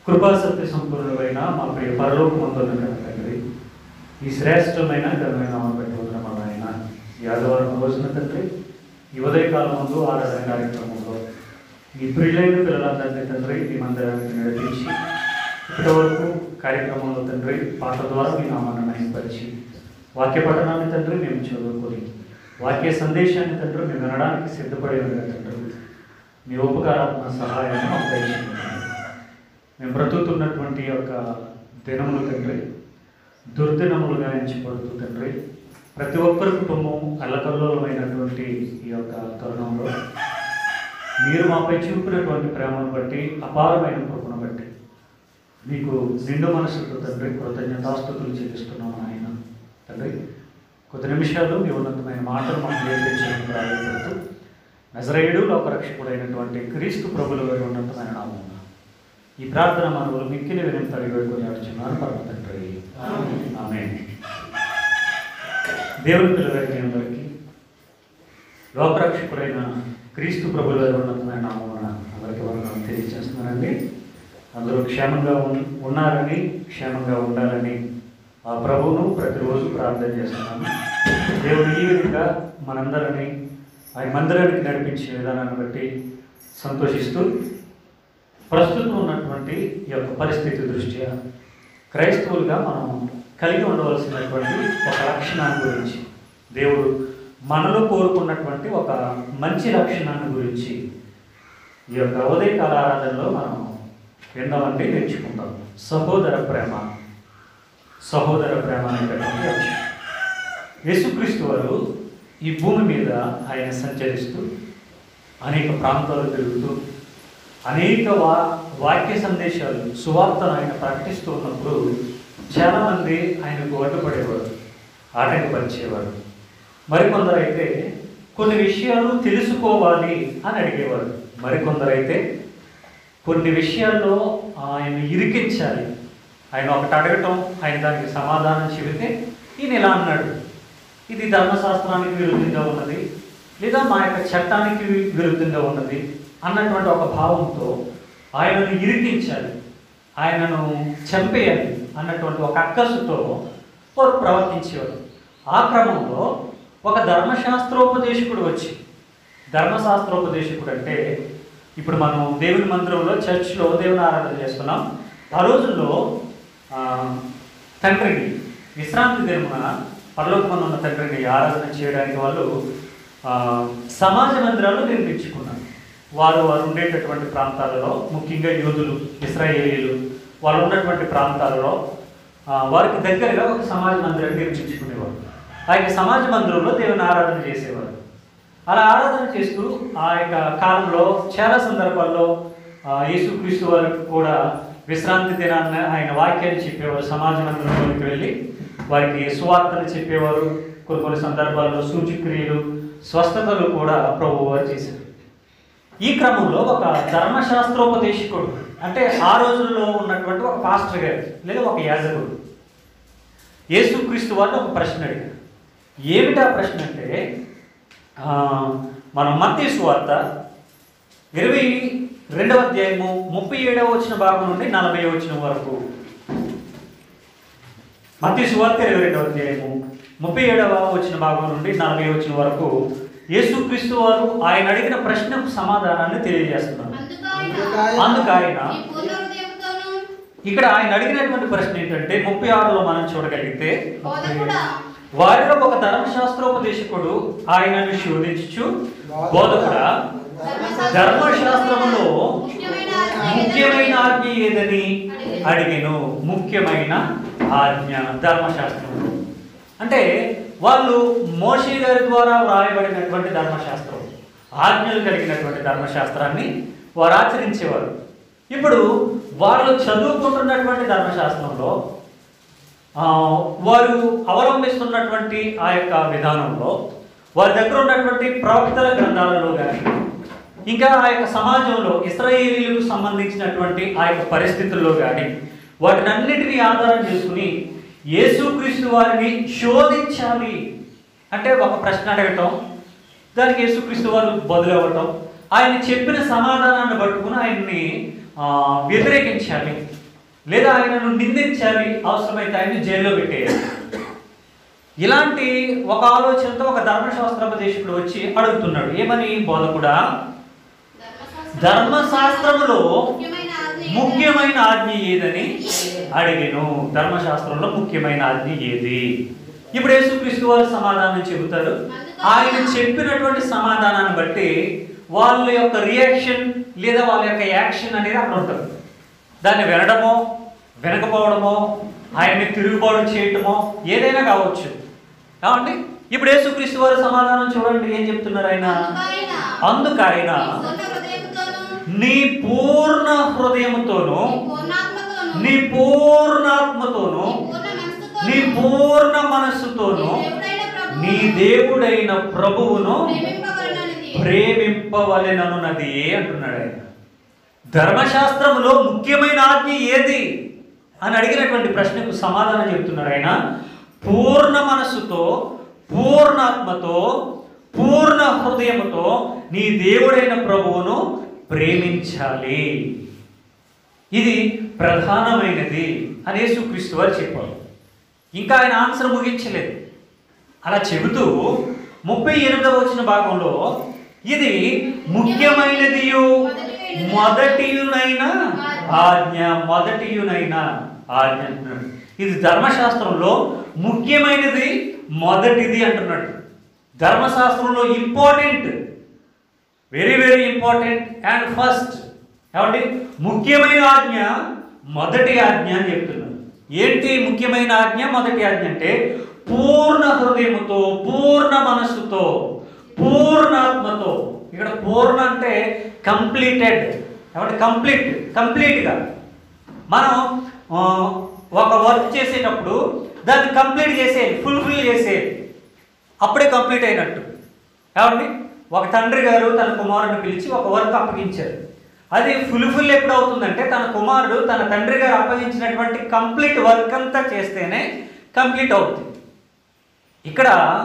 కృపాసక్తి సంపూర్ణమైన మా ప్రియ పరలోకమందున్న కనుక తండ్రి ఈ శ్రేష్టమైన ఘనమైన నామం పెట్టి వదనం ఆయన ఈ ఆదివారం రోజున తండ్రి ఈ ఉదయకాలం ముందు ఆరాధన కార్యక్రమంలో ఈ ప్రియులైన పిల్లలందరినీ తండ్రి ఈ మందిరానికి నడిపించి ఇప్పటి వరకు కార్యక్రమంలో తండ్రి పాట ద్వారా మీ నామాన్ని మహింపరిచి వాక్య పఠనాన్ని తండ్రి మేము చదువుకొని వాక్య సందేశాన్ని తండ్రి మేము వినడానికి సిద్ధపడి ఉండగా తండ్రి మీ ఉపకారాత్మ సహాయాన్ని మాకు దయచేయండి మేము బ్రతుకుతున్నటువంటి యొక్క దినములు తండ్రి దుర్దినములుగా ఎంచబడుతూ తండ్రి ప్రతి ఒక్కరి కుటుంబం అల్లకల్లోలమైనటువంటి ఈ యొక్క తరుణంలో మీరు మాపై చూపినటువంటి ప్రేమను బట్టి అపారమైన కృపను బట్టి మీకు నిండు మనసుతో తండ్రి కృతజ్ఞతాస్తుతులు చెల్లిస్తున్నాం ఆయన తండ్రి కొద్ది నిమిషాలు మీ ఉన్నతమైన మాటలు మాకు నేర్పించడానికి ప్రారంభిస్తూ నజరేయుడు లోకరక్షకుడైనటువంటి క్రీస్తు ప్రభుల వారి ఉన్నతమైన నామం ఈ ప్రార్థన మనవులు మిక్కిలి వినంత అడిగేడుకొని అడుచున్నారు పరమ తండ్రి ఆమె దేవుని పిల్లలకి అందరికీ లోకరక్షకుడైన క్రీస్తు ప్రభుల వారి ఉన్నతమైన నామమున అందరికీ వందనాలు తెలియజేస్తున్నానండి అందరూ క్షేమంగా ఉన్- ఉన్నారని క్షేమంగా ఉండాలని ఆ ప్రభువును ప్రతిరోజు ప్రార్థన చేస్తున్నాను దేవుడు ఈ విధంగా మనందరినీ ఆయన మందిరానికి నడిపించే విధానాన్ని బట్టి సంతోషిస్తూ ప్రస్తుతం ఉన్నటువంటి ఈ యొక్క పరిస్థితి దృష్ట్యా క్రైస్తవులుగా మనం కలిగి ఉండవలసినటువంటి ఒక లక్షణాన్ని గురించి దేవుడు మనలో కోరుకున్నటువంటి ఒక మంచి లక్షణాన్ని గురించి ఈ యొక్క ఉదయకాల ఆరాధనలో మనం విందామంటే నేర్చుకుందాం సహోదర ప్రేమ సహోదర ప్రేమ అనేటటువంటి అంశం యేసుక్రీస్తు వారు ఈ భూమి మీద ఆయన సంచరిస్తూ అనేక ప్రాంతాలు తిరుగుతూ అనేక వా వాక్య సందేశాలు సువార్తను ఆయన ప్రకటిస్తూ ఉన్నప్పుడు చాలామంది ఆయనకు అడ్డుపడేవారు ఆటంకపరిచేవారు మరికొందరైతే కొన్ని విషయాలు తెలుసుకోవాలి అని అడిగేవారు మరికొందరైతే కొన్ని విషయాల్లో ఆయన ఇరికించాలి ఆయన ఒకటి అడగటం ఆయన దానికి సమాధానం చెబితే ఈయన ఇలా అన్నాడు ఇది ధర్మశాస్త్రానికి విరుద్ధంగా ఉన్నది లేదా మా యొక్క చట్టానికి వి- విరుద్ధంగా ఉన్నది అన్నటువంటి ఒక భావంతో ఆయనను ఇరికించాలి ఆయనను చంపేయాలి అన్నటువంటి ఒక అక్కసుతో వారు ప్రవర్తించేవారు ఆ క్రమంలో ఒక ధర్మశాస్త్రోపదేశకుడు వచ్చి ధర్మశాస్త్రోపదేశకుడు అంటే ఇప్పుడు మనం దేవుని మందిరంలో చర్చ్లో దేవుని ఆరాధన చేస్తున్నాం ఆ రోజుల్లో ఆ, తండ్రిని విశ్రాంతి దినమున పరలోకమందు ఉన్న తండ్రిని ఆరాధన చేయడానికి వాళ్ళు ఆ, సమాజ మందిరాలు నిర్మించుకున్నారు వారు వారు ఉండేటటువంటి ప్రాంతాలలో ముఖ్యంగా యూదులు ఇస్రాయేలీలు వాళ్ళు ఉన్నటువంటి ప్రాంతాలలో ఆ, వారికి దగ్గరగా ఒక సమాజ మందిరాన్ని నిర్మించుకునేవారు ఆ యొక్క సమాజ మందిరంలో దేవుని ఆరాధన చేసేవారు అలా ఆరాధన చేస్తూ ఆ యొక్క కాలంలో చాలా సందర్భాల్లో ఆ, యేసుక్రీస్తు వారికి కూడా విశ్రాంతి దినాన్ని ఆయన వాక్యాన్ని చెప్పేవారు సమాజ మందిరంలోకి వెళ్ళి వారికి సువార్తలు చెప్పేవారు కొన్ని కొన్ని సందర్భాల్లో సూచక్రియలు స్వస్థతలు కూడా ప్రభు వారు చేశారు ఈ క్రమంలో ఒక ధర్మశాస్త్రోపదేశకుడు అంటే ఆ రోజుల్లో ఉన్నటువంటి ఒక పాస్టర్ గారు లేదా ఒక యాజకుడు యేసుక్రీస్తు వారిని ఒక ప్రశ్న అడిగారు ఏమిటా ప్రశ్న అంటే ఆ, మనం మత్తయి సువార్త ఇరవై రెండవ అధ్యాయము ముప్పై ఏడవ వచ్చిన భాగం నుండి నలభై వచ్చిన వరకు మత్తయి సువార్త ఇరవై రెండవ అధ్యాయము ముప్పై ఏడవ వచ్చిన భాగం నుండి నలభై వచ్చిన వరకు యేసుక్రీస్తు వారు ఆయన అడిగిన ప్రశ్నకు సమాధానాన్ని తెలియజేస్తున్నారు అందుకు ఆయన నీ పూర్ణ హృదయంతోనూ, ఇక్కడ ఆయన అడిగినటువంటి ప్రశ్న ఏంటంటే ముప్పై ఆరులో మనం చూడగలిగితే బోధకుడా, వారిలో ఒక ధర్మశాస్త్రోపదేశకుడు ఆయనను శోధించు బోధకుడా ధర్మశాస్త్రములో ముఖ్యమైన ఆజ్ఞ ముఖ్యమైన ఆజ్ఞ ఏదని అడిగెను ముఖ్యమైన ఆజ్ఞ ధర్మశాస్త్రములో అంటే వాళ్ళు మోషే గారి ద్వారా వ్రాయబడినటువంటి ధర్మశాస్త్రం ఆజ్ఞలు కలిగినటువంటి ధర్మశాస్త్రాన్ని వారు ఆచరించేవారు ఇప్పుడు వాళ్ళు చదువుకుంటున్నటువంటి ధర్మశాస్త్రంలో ఆ, వారు అవలంబిస్తున్నటువంటి ఆ యొక్క విధానంలో వారి దగ్గర ఉన్నటువంటి ప్రవక్తల గ్రంథాలలో కానీ ఇంకా ఆ యొక్క సమాజంలో ఇస్రాయేలీలకు సంబంధించినటువంటి ఆ యొక్క పరిస్థితుల్లో కానీ వాటిని అన్నిటినీ ఆధారం చేసుకుని యేసుక్రీస్తు వారిని శోధించాలి అంటే ఒక ప్రశ్న అడగటం దానికి యేసుక్రీస్తు వారు బదులవ్వటం ఆయన చెప్పిన సమాధానాన్ని పట్టుకుని ఆయన్ని ఆ, వ్యతిరేకించాలి లేదా ఆయనను నిందించాలి అవసరమైతే ఆయన్ని జైల్లో పెట్టేయాలి ఇలాంటి ఒక ఆలోచనతో ఒక ధర్మశాస్త్రోపదేశకుడు వచ్చి అడుగుతున్నాడు ఏమని బోధకుడా ధర్మశాస్త్రములో ముఖ్యమైన ఆజ్ఞ ఏది? ముఖ్యమైన ఆజ్ఞ ఏదని అడిగాను ధర్మశాస్త్రంలో ముఖ్యమైన ఆజ్ఞ ఏది ఇప్పుడు యేసుక్రీస్తు వారు సమాధానం చెబుతారు ఆయన చెప్పినటువంటి సమాధానాన్ని బట్టి వాళ్ళ యొక్క రియాక్షన్ లేదా వాళ్ళ యొక్క యాక్షన్ అనేది అక్కడ ఉంటుంది దాన్ని వినడమో వినకపోవడమో ఆయన్ని తిరుగుబాటు చేయటమో ఏదైనా కావచ్చు కావండి ఇప్పుడు యేసుక్రీస్తు వారు సమాధానం చూడండి ఏం చెప్తున్నారు ఆయన అందుకు ఆయన అందుకు ఆయన నీ పూర్ణ హృదయముతోను, నీ పూర్ణ హృదయంతోను నీ పూర్ణాత్మతోను, నీ పూర్ణాత్మతోను నీ నీ పూర్ణ మనస్సుతోను నీ దేవుడైన నీ ప్రభువును దేవుడైన ప్రభువును ప్రేమింపబడినది. ప్రేమింపవలెననున్నది అంటున్నాడు ఆయన ధర్మశాస్త్రములో ముఖ్యమైన ఆజ్ఞ ఏది అని అడిగినటువంటి ప్రశ్నకు సమాధానం చెప్తున్నాడు ఆయన పూర్ణ మనస్సుతో పూర్ణాత్మతో పూర్ణ హృదయముతో నీ దేవుడైన ప్రభువును ప్రేమించాలి ఇది ప్రధానమైనది అని యేసుక్రీస్తు వారు చెప్పారు ఇంకా ఆయన ఆన్సర్ ముగించలేదు అలా చెబుతూ ముప్పై ఎనిమిదవ వచ్చిన భాగంలో ఇది ముఖ్యమైనదియు మొదటియునైన ఆజ్ఞ మొదటియునైన ఆజ్ఞ అంటున్నాడు ఇది ధర్మశాస్త్రంలో ముఖ్యమైనది మొదటిది అంటున్నాడు ధర్మశాస్త్రంలో important very very important and first ఏమండి ముఖ్యమైన ఆజ్ఞ మొదటి ఆజ్ఞ అని చెప్తున్నాను ఏంటి ముఖ్యమైన ఆజ్ఞ మొదటి ఆజ్ఞ అంటే పూర్ణ హృదయముతో పూర్ణ మనస్సుతో పూర్ణాత్మతో ఇక్కడ పూర్ణ అంటే కంప్లీటెడ్ ఏమంటే కంప్లీట్ కంప్లీట్గా మనం ఆ, ఒక వర్క్ చేసేటప్పుడు దాన్ని కంప్లీట్ చేసేయాలి ఫుల్ఫిల్ చేసేయాలి అప్పుడే కంప్లీట్ అయినట్టు కాబట్టి ఒక తండ్రి గారు తన కుమారుని పిలిచి ఒక వర్క్ అప్పగించారు అది ఫుల్ఫిల్ ఎప్పుడు అవుతుందంటే తన కుమారుడు తన తండ్రి గారు అప్పగించినటువంటి కంప్లీట్ వర్క్ అంతా చేస్తేనే కంప్లీట్ అవుతుంది ఇక్కడ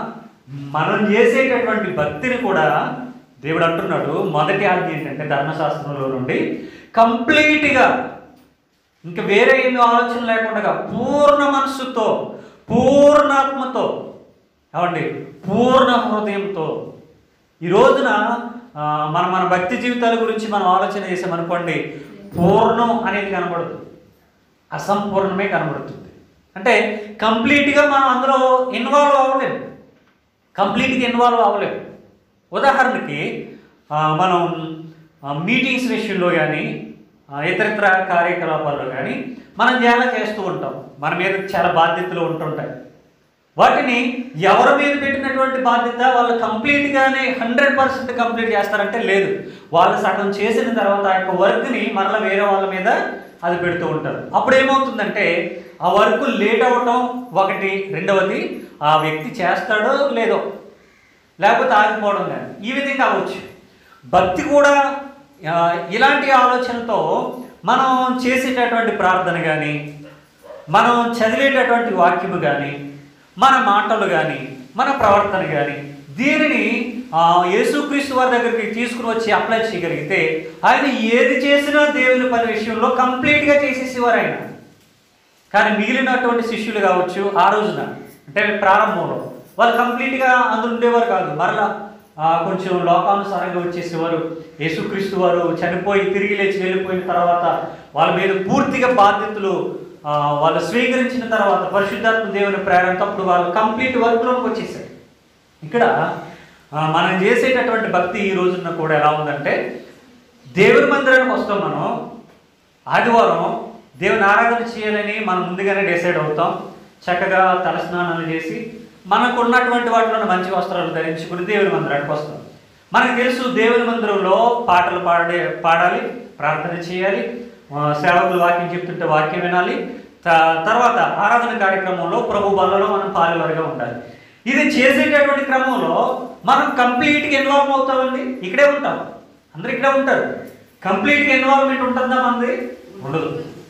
మనం చేసేటటువంటి భక్తిని కూడా దేవుడు అంటున్నాడు మొదటి ఆజ్ఞ ఏంటంటే ధర్మశాస్త్రంలో నుండి కంప్లీట్గా ఇంకా వేరే ఏమి ఆలోచన లేకుండా పూర్ణ మనస్సుతో పూర్ణాత్మతో ఏమండి పూర్ణ హృదయంతో ఈ రోజున ఆ, మన మన భక్తి జీవితాల గురించి మనం ఆలోచన చేసామనుకోండి పూర్ణం అనేది కనబడదు అసంపూర్ణమే కనబడుతుంది అంటే కంప్లీట్గా మనం అందులో ఇన్వాల్వ్ అవ్వలేము కంప్లీట్గా ఇన్వాల్వ్ అవ్వలేము ఉదాహరణకి ఆ, మనం మీటింగ్స్ విషయంలో కానీ ఇతరితర కార్యకలాపాల్లో కానీ మనం చాలా చేస్తూ ఉంటాం మన మీద చాలా బాధ్యతలు ఉంటుంటాయి వాటిని ఎవరి మీద పెట్టినటువంటి బాధ్యత వాళ్ళు కంప్లీట్గానే హండ్రెడ్ పర్సెంట్ కంప్లీట్ చేస్తారంటే లేదు వాళ్ళు సగం చేసిన తర్వాత ఆ యొక్క వర్క్ని మరలా వేరే వాళ్ళ మీద అది పెడుతూ ఉంటారు అప్పుడు ఏమవుతుందంటే ఆ వర్క్ లేట్ అవ్వటం ఒకటి రెండవది ఆ వ్యక్తి చేస్తాడో లేదో లేకపోతే ఆగిపోవడం కానీ ఈ విధంగా అవ్వచ్చు భక్తి కూడా ఆ, ఇలాంటి ఆలోచనతో మనం చేసేటటువంటి ప్రార్థన కానీ మనం చదివేటటువంటి వాక్యము కానీ మన మాటలు కానీ మన ప్రవర్తన కానీ దీనిని ఆ, యేసుక్రీస్తు వారి దగ్గరికి తీసుకుని వచ్చి అప్లై చేయగలిగితే ఆయన ఏది చేసినా దేవుని పని విషయంలో కంప్లీట్గా చేసేసేవారు ఆయన కానీ మిగిలినటువంటి శిష్యులు కావచ్చు ఆ రోజున అంటే ప్రారంభంలో వాళ్ళు కంప్లీట్గా అందులో ఉండేవారు కాదు మరలా ఆ, కొంచెం లోకానుసారంగా వచ్చేసేవారు యేసుక్రీస్తు వారు చనిపోయి తిరిగి లేచి వెళ్ళిపోయిన తర్వాత వాళ్ళ మీద పూర్తిగా బాధ్యతలు ఆ, వాళ్ళు స్వీకరించిన తర్వాత పరిశుద్ధాత్మ దేవుని ప్రేరణతో అప్పుడు వాళ్ళు కంప్లీట్ వర్క్లోకి వచ్చేసారు ఇక్కడ ఆ, మనం చేసేటటువంటి భక్తి ఈ రోజున కూడా ఎలా ఉందంటే దేవుని మందిరానికి వస్తాం మనం ఆదివారం దేవుని ఆరాధన చేయాలని మనం ముందుగానే డిసైడ్ అవుతాం చక్కగా తలస్నానాలు చేసి మనకు ఉన్నటువంటి వాటిలో మంచి వస్త్రాలు ధరించుకుని దేవుని మందిరానికి వస్తాం మనకు తెలుసు దేవుని మందిరంలో పాటలు పాడే పాడాలి ప్రార్థన చేయాలి ఆ, సేవకులు వాక్యం చెప్తుంటే వాక్యం వినాలి త- తర్వాత ఆరాధన కార్యక్రమంలో ప్రభు బలలో మనం పాలువారిగా ఉండాలి ఇది చేసేటటువంటి క్రమంలో మనం కంప్లీట్గా ఇన్వాల్వ్ అవుతామండి ఇక్కడే ఉంటాం అందరు ఇక్కడే ఉంటారు కంప్లీట్గా ఇన్వాల్వ్మెంట్ ఉంటుందా మనది ఉండదు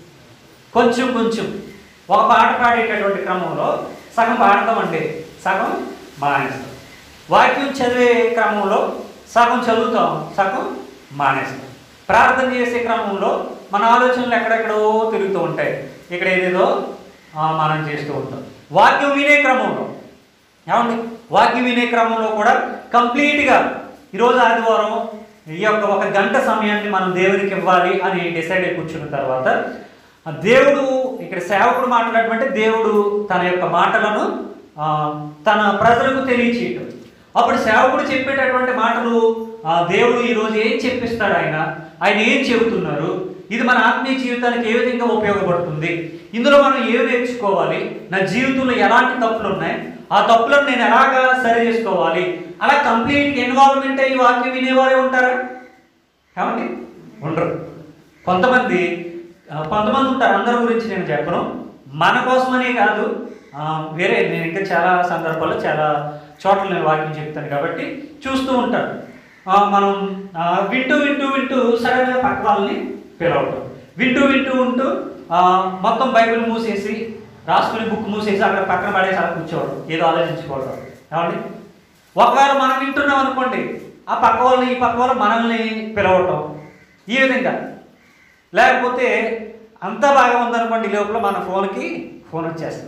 కొంచెం కొంచెం ఒక పాట పాడేటటువంటి క్రమంలో సగం పాడతామండి సగం మానేస్తాం వాక్యం చదివే క్రమంలో సగం చదువుతాం సగం మానేస్తాం ప్రార్థన చేసే క్రమంలో మన ఆలోచనలు ఎక్కడెక్కడో తిరుగుతూ ఉంటాయి ఇక్కడ ఏదేదో ఆ, మనం చేస్తూ ఉంటాం వాక్యం వినే క్రమంలో ఏమండి వాక్యం వినే క్రమంలో కూడా కంప్లీట్గా ఈరోజు ఆదివారం ఈ యొక్క ఒక గంట సమయాన్ని మనం దేవునికి ఇవ్వాలి అని డిసైడ్ అయి కూర్చున్న తర్వాత ఆ దేవుడు ఇక్కడ సేవకుడు మాట్లాడమంటే దేవుడు తన యొక్క మాటలను ఆ, తన ప్రజలకు తెలియచేయటం అప్పుడు సేవకుడు చెప్పేటటువంటి మాటలు ఆ, దేవుడు ఈరోజు ఏం చెప్పిస్తాడు ఆయన ఆయన ఏం చెబుతున్నారు ఇది మన ఆత్మీయ జీవితానికి ఏ విధంగా ఉపయోగపడుతుంది ఇందులో మనం ఏం నేర్చుకోవాలి నా జీవితంలో ఎలాంటి తప్పులు ఉన్నాయి ఆ తప్పులను నేను ఎలాగా సరి చేసుకోవాలి అలా కంప్లీట్ ఇన్వాల్వ్మెంట్ అయ్యి వాక్యం వినేవారే ఉంటారా ఏమండి ఉండరు కొంతమంది ఆ, కొంతమంది ఉంటారు అందరి గురించి నేను చెప్పను మన కోసమనే కాదు ఆ, వేరే నేను ఇంకా చాలా సందర్భాల్లో చాలా చోట్ల నేను వాక్యం చెప్తాను కాబట్టి చూస్తూ ఉంటాను ఆ, మనం ఆ, వింటూ వింటూ వింటూ సడన్గా పక్క వాళ్ళని పిలవటం వింటూ వింటూ ఉంటూ ఆ, మొత్తం బైబిల్ మూసేసి రాసుకుని బుక్ మూసేసి అక్కడ పక్కన పడేసి అలా కూర్చోవడం ఏదో ఆలోచించుకోవడం ఏమండి ఒకవేళ మనం వింటున్నాం అనుకోండి ఆ పక్క వాళ్ళని ఈ పక్క వాళ్ళు మనల్ని పిలవటం ఈ విధంగా లేకపోతే అంతా బాగా ఉందనుకోండి ఈ లోపల మన ఫోన్కి ఫోన్ వచ్చేస్తుంది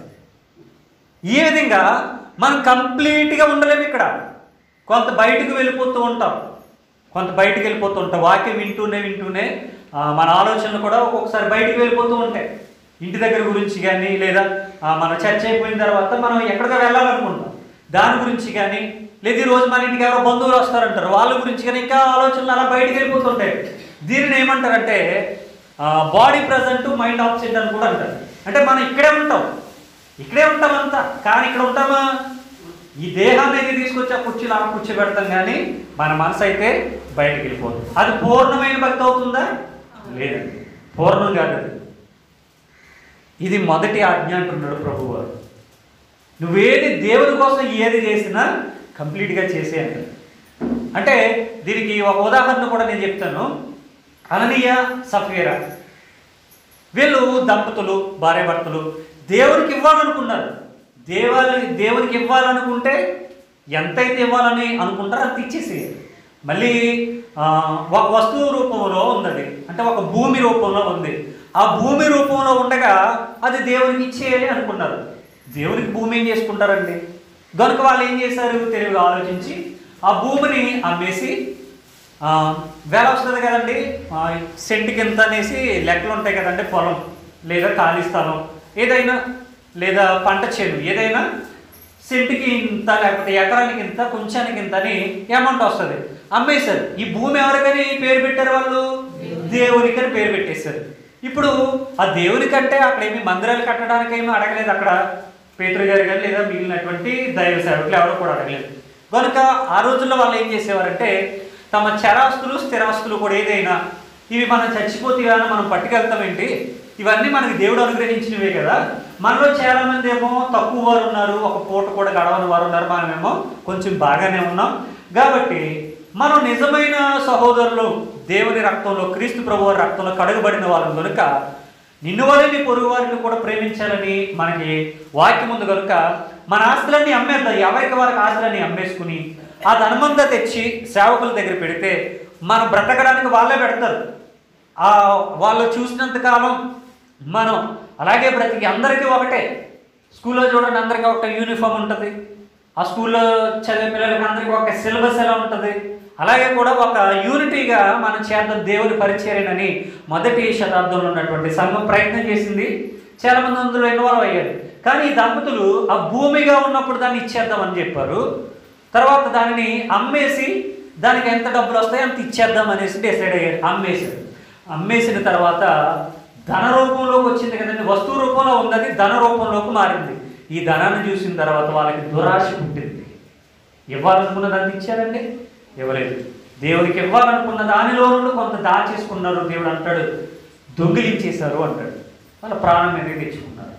ఈ విధంగా మనం కంప్లీట్గా ఉండలేము ఇక్కడ కొంత బయటకు వెళ్ళిపోతూ ఉంటాం కొంత బయటకు వెళ్ళిపోతూ ఉంటాం వాక్యం వింటూనే వింటూనే ఆ, మన ఆలోచనలు కూడా ఒక్కొక్కసారి బయటకు వెళ్ళిపోతూ ఉంటాయి ఇంటి దగ్గర గురించి కానీ లేదా ఆ, మన చర్చ అయిపోయిన తర్వాత మనం ఎక్కడికో వెళ్ళాలనుకుంటాం దాని గురించి కానీ లేదా ఈ రోజు మన ఇంటికి ఎవరో బంధువులు వస్తారంటారు వాళ్ళ గురించి కానీ ఇంకా ఆలోచనలు అలా బయటకు వెళ్ళిపోతుంటాయి దీనిని ఏమంటారంటే బాడీ ప్రజెంట్ మైండ్ ఆబ్సెంట్ అని కూడా అంటారు అంటే మనం ఇక్కడే ఉంటాం ఇక్కడే ఉంటాం అంతా కానీ ఇక్కడ ఉంటామా ఈ దేహాన్ని అయితే తీసుకొచ్చి ఆ కుర్చీలో అలా కూర్చోబెడతాం కానీ మన మనసు అయితే బయటకు వెళ్ళిపోతుంది అది పూర్ణమైన భక్తి అవుతుందా లేదండి పూర్ణం కాదు అది ఇది మొదటి ఆజ్ఞ అంటున్నాడు ప్రభు వారు నువ్వేది దేవుని కోసం ఏది చేసినా కంప్లీట్గా చేసే అంటారు అంటే దీనికి ఒక ఉదాహరణ కూడా నేను చెప్తాను అననీయ సఫీరా వీళ్ళు దంపతులు భార్యాభర్తలు దేవునికి ఇవ్వాలనుకున్నారు దేవాలి దేవునికి ఇవ్వాలనుకుంటే ఎంతైతే ఇవ్వాలని అనుకుంటారో అంత ఇచ్చేసి మళ్ళీ ఆ, ఒక వస్తువు రూపంలో ఉన్నది అంటే ఒక భూమి రూపంలో ఉంది ఆ భూమి రూపంలో ఉండగా అది దేవునికి ఇచ్చేయాలి అనుకున్నారు దేవునికి భూమి ఏం చేసుకుంటారండి కనుక వాళ్ళు ఏం చేశారు తెలివిగా ఆలోచించి ఆ భూమిని అమ్మేసి ఆ, వేల వస్తుంది కదండి ఆ, సెంటుకి ఎంత అనేసి లెక్కలు ఉంటాయి కదండి పొలం లేదా ఖాళీ స్థలం ఏదైనా లేదా పంట చేను ఏదైనా సెంటుకి ఇంత లేకపోతే ఎకరానికి ఇంత కొంచానికి ఇంత అని అమౌంట్ వస్తుంది అమ్మేశారు ఈ భూమి ఎవరికని పేరు పెట్టారు వాళ్ళు దేవునికని పేరు పెట్టేశారు ఇప్పుడు ఆ దేవునికంటే అక్కడ ఏమి మందిరాలు కట్టడానికి ఏమీ అడగలేదు అక్కడ పేతురు గారు కానీ లేదా మిగిలినటువంటి దైవ సేవకులు ఎవరు కూడా అడగలేదు కనుక ఆ రోజుల్లో వాళ్ళు ఏం చేసేవారంటే తమ చరాస్తులు స్థిరాస్తులు కూడా ఏదైనా ఇవి మనం చచ్చిపోతే ఇవన్నీ మనం పట్టుకెళ్తామేంటి ఇవన్నీ మనకి దేవుడు అనుగ్రహించినవే కదా మనలో చాలా మంది ఏమో తక్కువ వారు ఉన్నారు ఒక పూట కూడా గడవని వారు ఉన్నారు మనమేమో కొంచెం బాగానే ఉన్నాం కాబట్టి మనం నిజమైన సహోదరులు దేవుని రక్తంలో క్రీస్తు ప్రభు వారి రక్తంలో కడుగబడిన వాళ్ళం కనుక నిన్ను వలె నీ పొరుగు వారిని కూడా ప్రేమించాలని మనకి వాక్యం ఉంది కనుక మన ఆస్తులన్నీ అమ్మేద్దాం ఎవరికి వారికి ఆస్తులన్నీ అమ్మేసుకుని ఆ ధనమంతా తెచ్చి సేవకుల దగ్గర పెడితే మనం బ్రతకడానికి వాళ్ళే పెడతారు ఆ వాళ్ళు చూసినంత కాలం మనం అలాగే బ్రతికి అందరికీ ఒకటే స్కూల్లో చూడండి అందరికీ ఒక యూనిఫామ్ ఉంటుంది ఆ స్కూల్లో చదివే పిల్లలకి అందరికీ ఒక సిలబస్ ఎలా ఉంటుంది అలాగే కూడా ఒక యూనిటీగా మనం చేద్దాం దేవుని పరిచర్యనని మొదటి శతాబ్దంలో ఉన్నటువంటి సంఘం ప్రయత్నం చేసింది చాలా మంది అందులో ఇన్వాల్వ్ అయ్యారు కానీ ఈ దంపతులు ఆ భూమిగా ఉన్నప్పుడు దాన్ని ఇచ్చేద్దామని చెప్పారు తర్వాత దానిని అమ్మేసి దానికి ఎంత డబ్బులు వస్తాయో అంత ఇచ్చేద్దాం అనేసి డిసైడ్ అయ్యారు అమ్మేశారు అమ్మేసిన తర్వాత ధన రూపంలోకి వచ్చింది కదండి వస్తువు రూపంలో ఉన్నది ధన రూపంలోకి మారింది ఈ ధనాన్ని చూసిన తర్వాత వాళ్ళకి దురాశ పుట్టింది ఇవ్వాలనుకున్న దాన్ని ఇచ్చారండి ఇవ్వలేదు దేవుడికి ఇవ్వాలనుకున్న దానిలో నుండి కొంత దాచేసుకున్నారు దేవుడు అంటాడు దొంగిలించేశారు అంటాడు వాళ్ళ ప్రాణం మీద తెచ్చుకున్నారు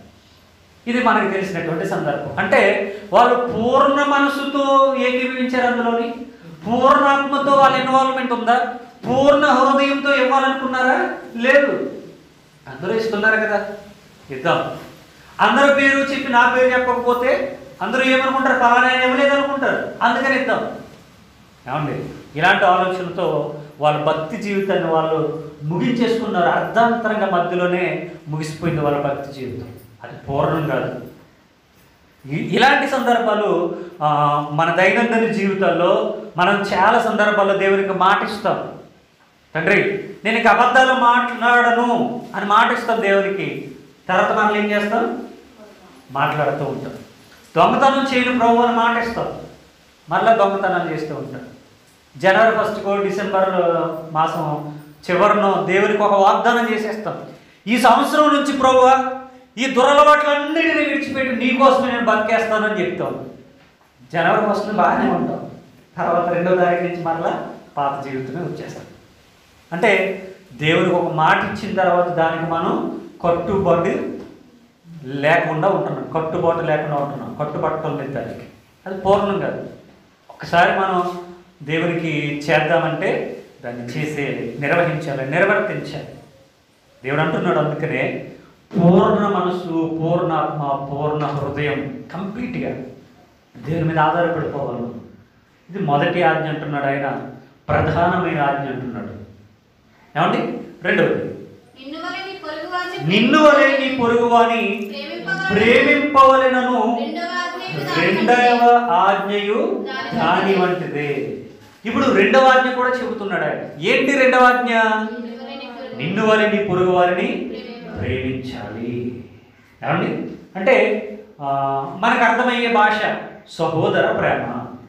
ఇది మనకు తెలిసినటువంటి సందర్భం అంటే వాళ్ళు పూర్ణ మనసుతో ఏకీభవించారు అందులోని పూర్ణాత్మతో వాళ్ళ ఇన్వాల్వ్మెంట్ ఉందా పూర్ణ హృదయంతో ఇవ్వాలనుకున్నారా లేదు అందరూ ఇస్తున్నారు కదా ఇద్దాం అందరి పేరు చెప్పి నా పేరు చెప్పకపోతే అందరూ ఏమనుకుంటారు ఫలానా ఆయన ఇవ్వలేదు అనుకుంటారు అందుకని ఇద్దాం ఏమండి ఇలాంటి ఆలోచనతో వాళ్ళ భక్తి జీవితాన్ని వాళ్ళు ముగించేసుకున్నారు అర్ధాంతరంగా మధ్యలోనే ముగిసిపోయింది వాళ్ళ భక్తి జీవితం అది పూర్ణం కాదు ఇ- ఇలాంటి సందర్భాలు ఆ, మన దైనందిన జీవితాల్లో మనం చాలా సందర్భాల్లో దేవునికి మాట ఇస్తాం తండ్రి నేను ఇక అబద్ధాలు మాట్లాడను అని మాట ఇస్తాం దేవునికి తర్వాత మనం ఏం చేస్తాం మాట్లాడుతూ ఉంటాం దొంగతనం చేయను ప్రభు అని మాట ఇస్తాం మళ్ళీ దొంగతనాలు చేస్తూ ఉంటాం జనవరి ఫస్ట్కో డిసెంబర్ మాసం చివరినో దేవునికి ఒక వాగ్దానం చేసేస్తాం ఈ సంవత్సరం నుంచి ప్రభు ఈ దురలవాట్లన్నిటిని విడిచిపెట్టి నీకోసమే నేను బతికేస్తానని చెప్తాం జనవరి ఫస్ట్ బాగానే ఉంటాం తర్వాత రెండో తారీఖు నుంచి మరలా పాత జీవితమే వచ్చేస్తాం అంటే దేవుడికి ఒక మాట ఇచ్చిన తర్వాత దానికి మనం కట్టుబడి లేకుండా ఉంటున్నాం కట్టుబాటు లేకుండా ఉంటున్నాం కట్టుబట్టలు లేదు దానికి అది పూర్ణం కాదు ఒకసారి మనం దేవునికి చేద్దామంటే దాన్ని చేసేయాలి నిర్వహించాలి నిర్వర్తించాలి దేవుడు అంటున్నాడు అందుకనే పూర్ణ మనసు పూర్ణాత్మ పూర్ణ హృదయం కంప్లీట్గా దేవుని మీద ఆధారపడిపోవాలి మనం. ఇది మొదటి ఆజ్ఞ అంటున్నాడు ఆయన ప్రధానమైన ఆజ్ఞ అంటున్నాడు ఏమండి రెండవది నిన్ను వలె నీ పొరుగువాని నిన్ను వలె నీ పొరుగువాని ప్రేమింపవలెనను రెండవ ఆజ్ఞయు దాని వంటిదే ఇప్పుడు రెండవ ఆజ్ఞ కూడా చెబుతున్నాడు ఆయన ఏంటి రెండవ ఆజ్ఞ నిన్ను వలె నీ పొరుగు వారిని ప్రేమించాలి ఏమండి అంటే ఆ, మనకు అర్థమయ్యే భాష సహోదర ప్రేమ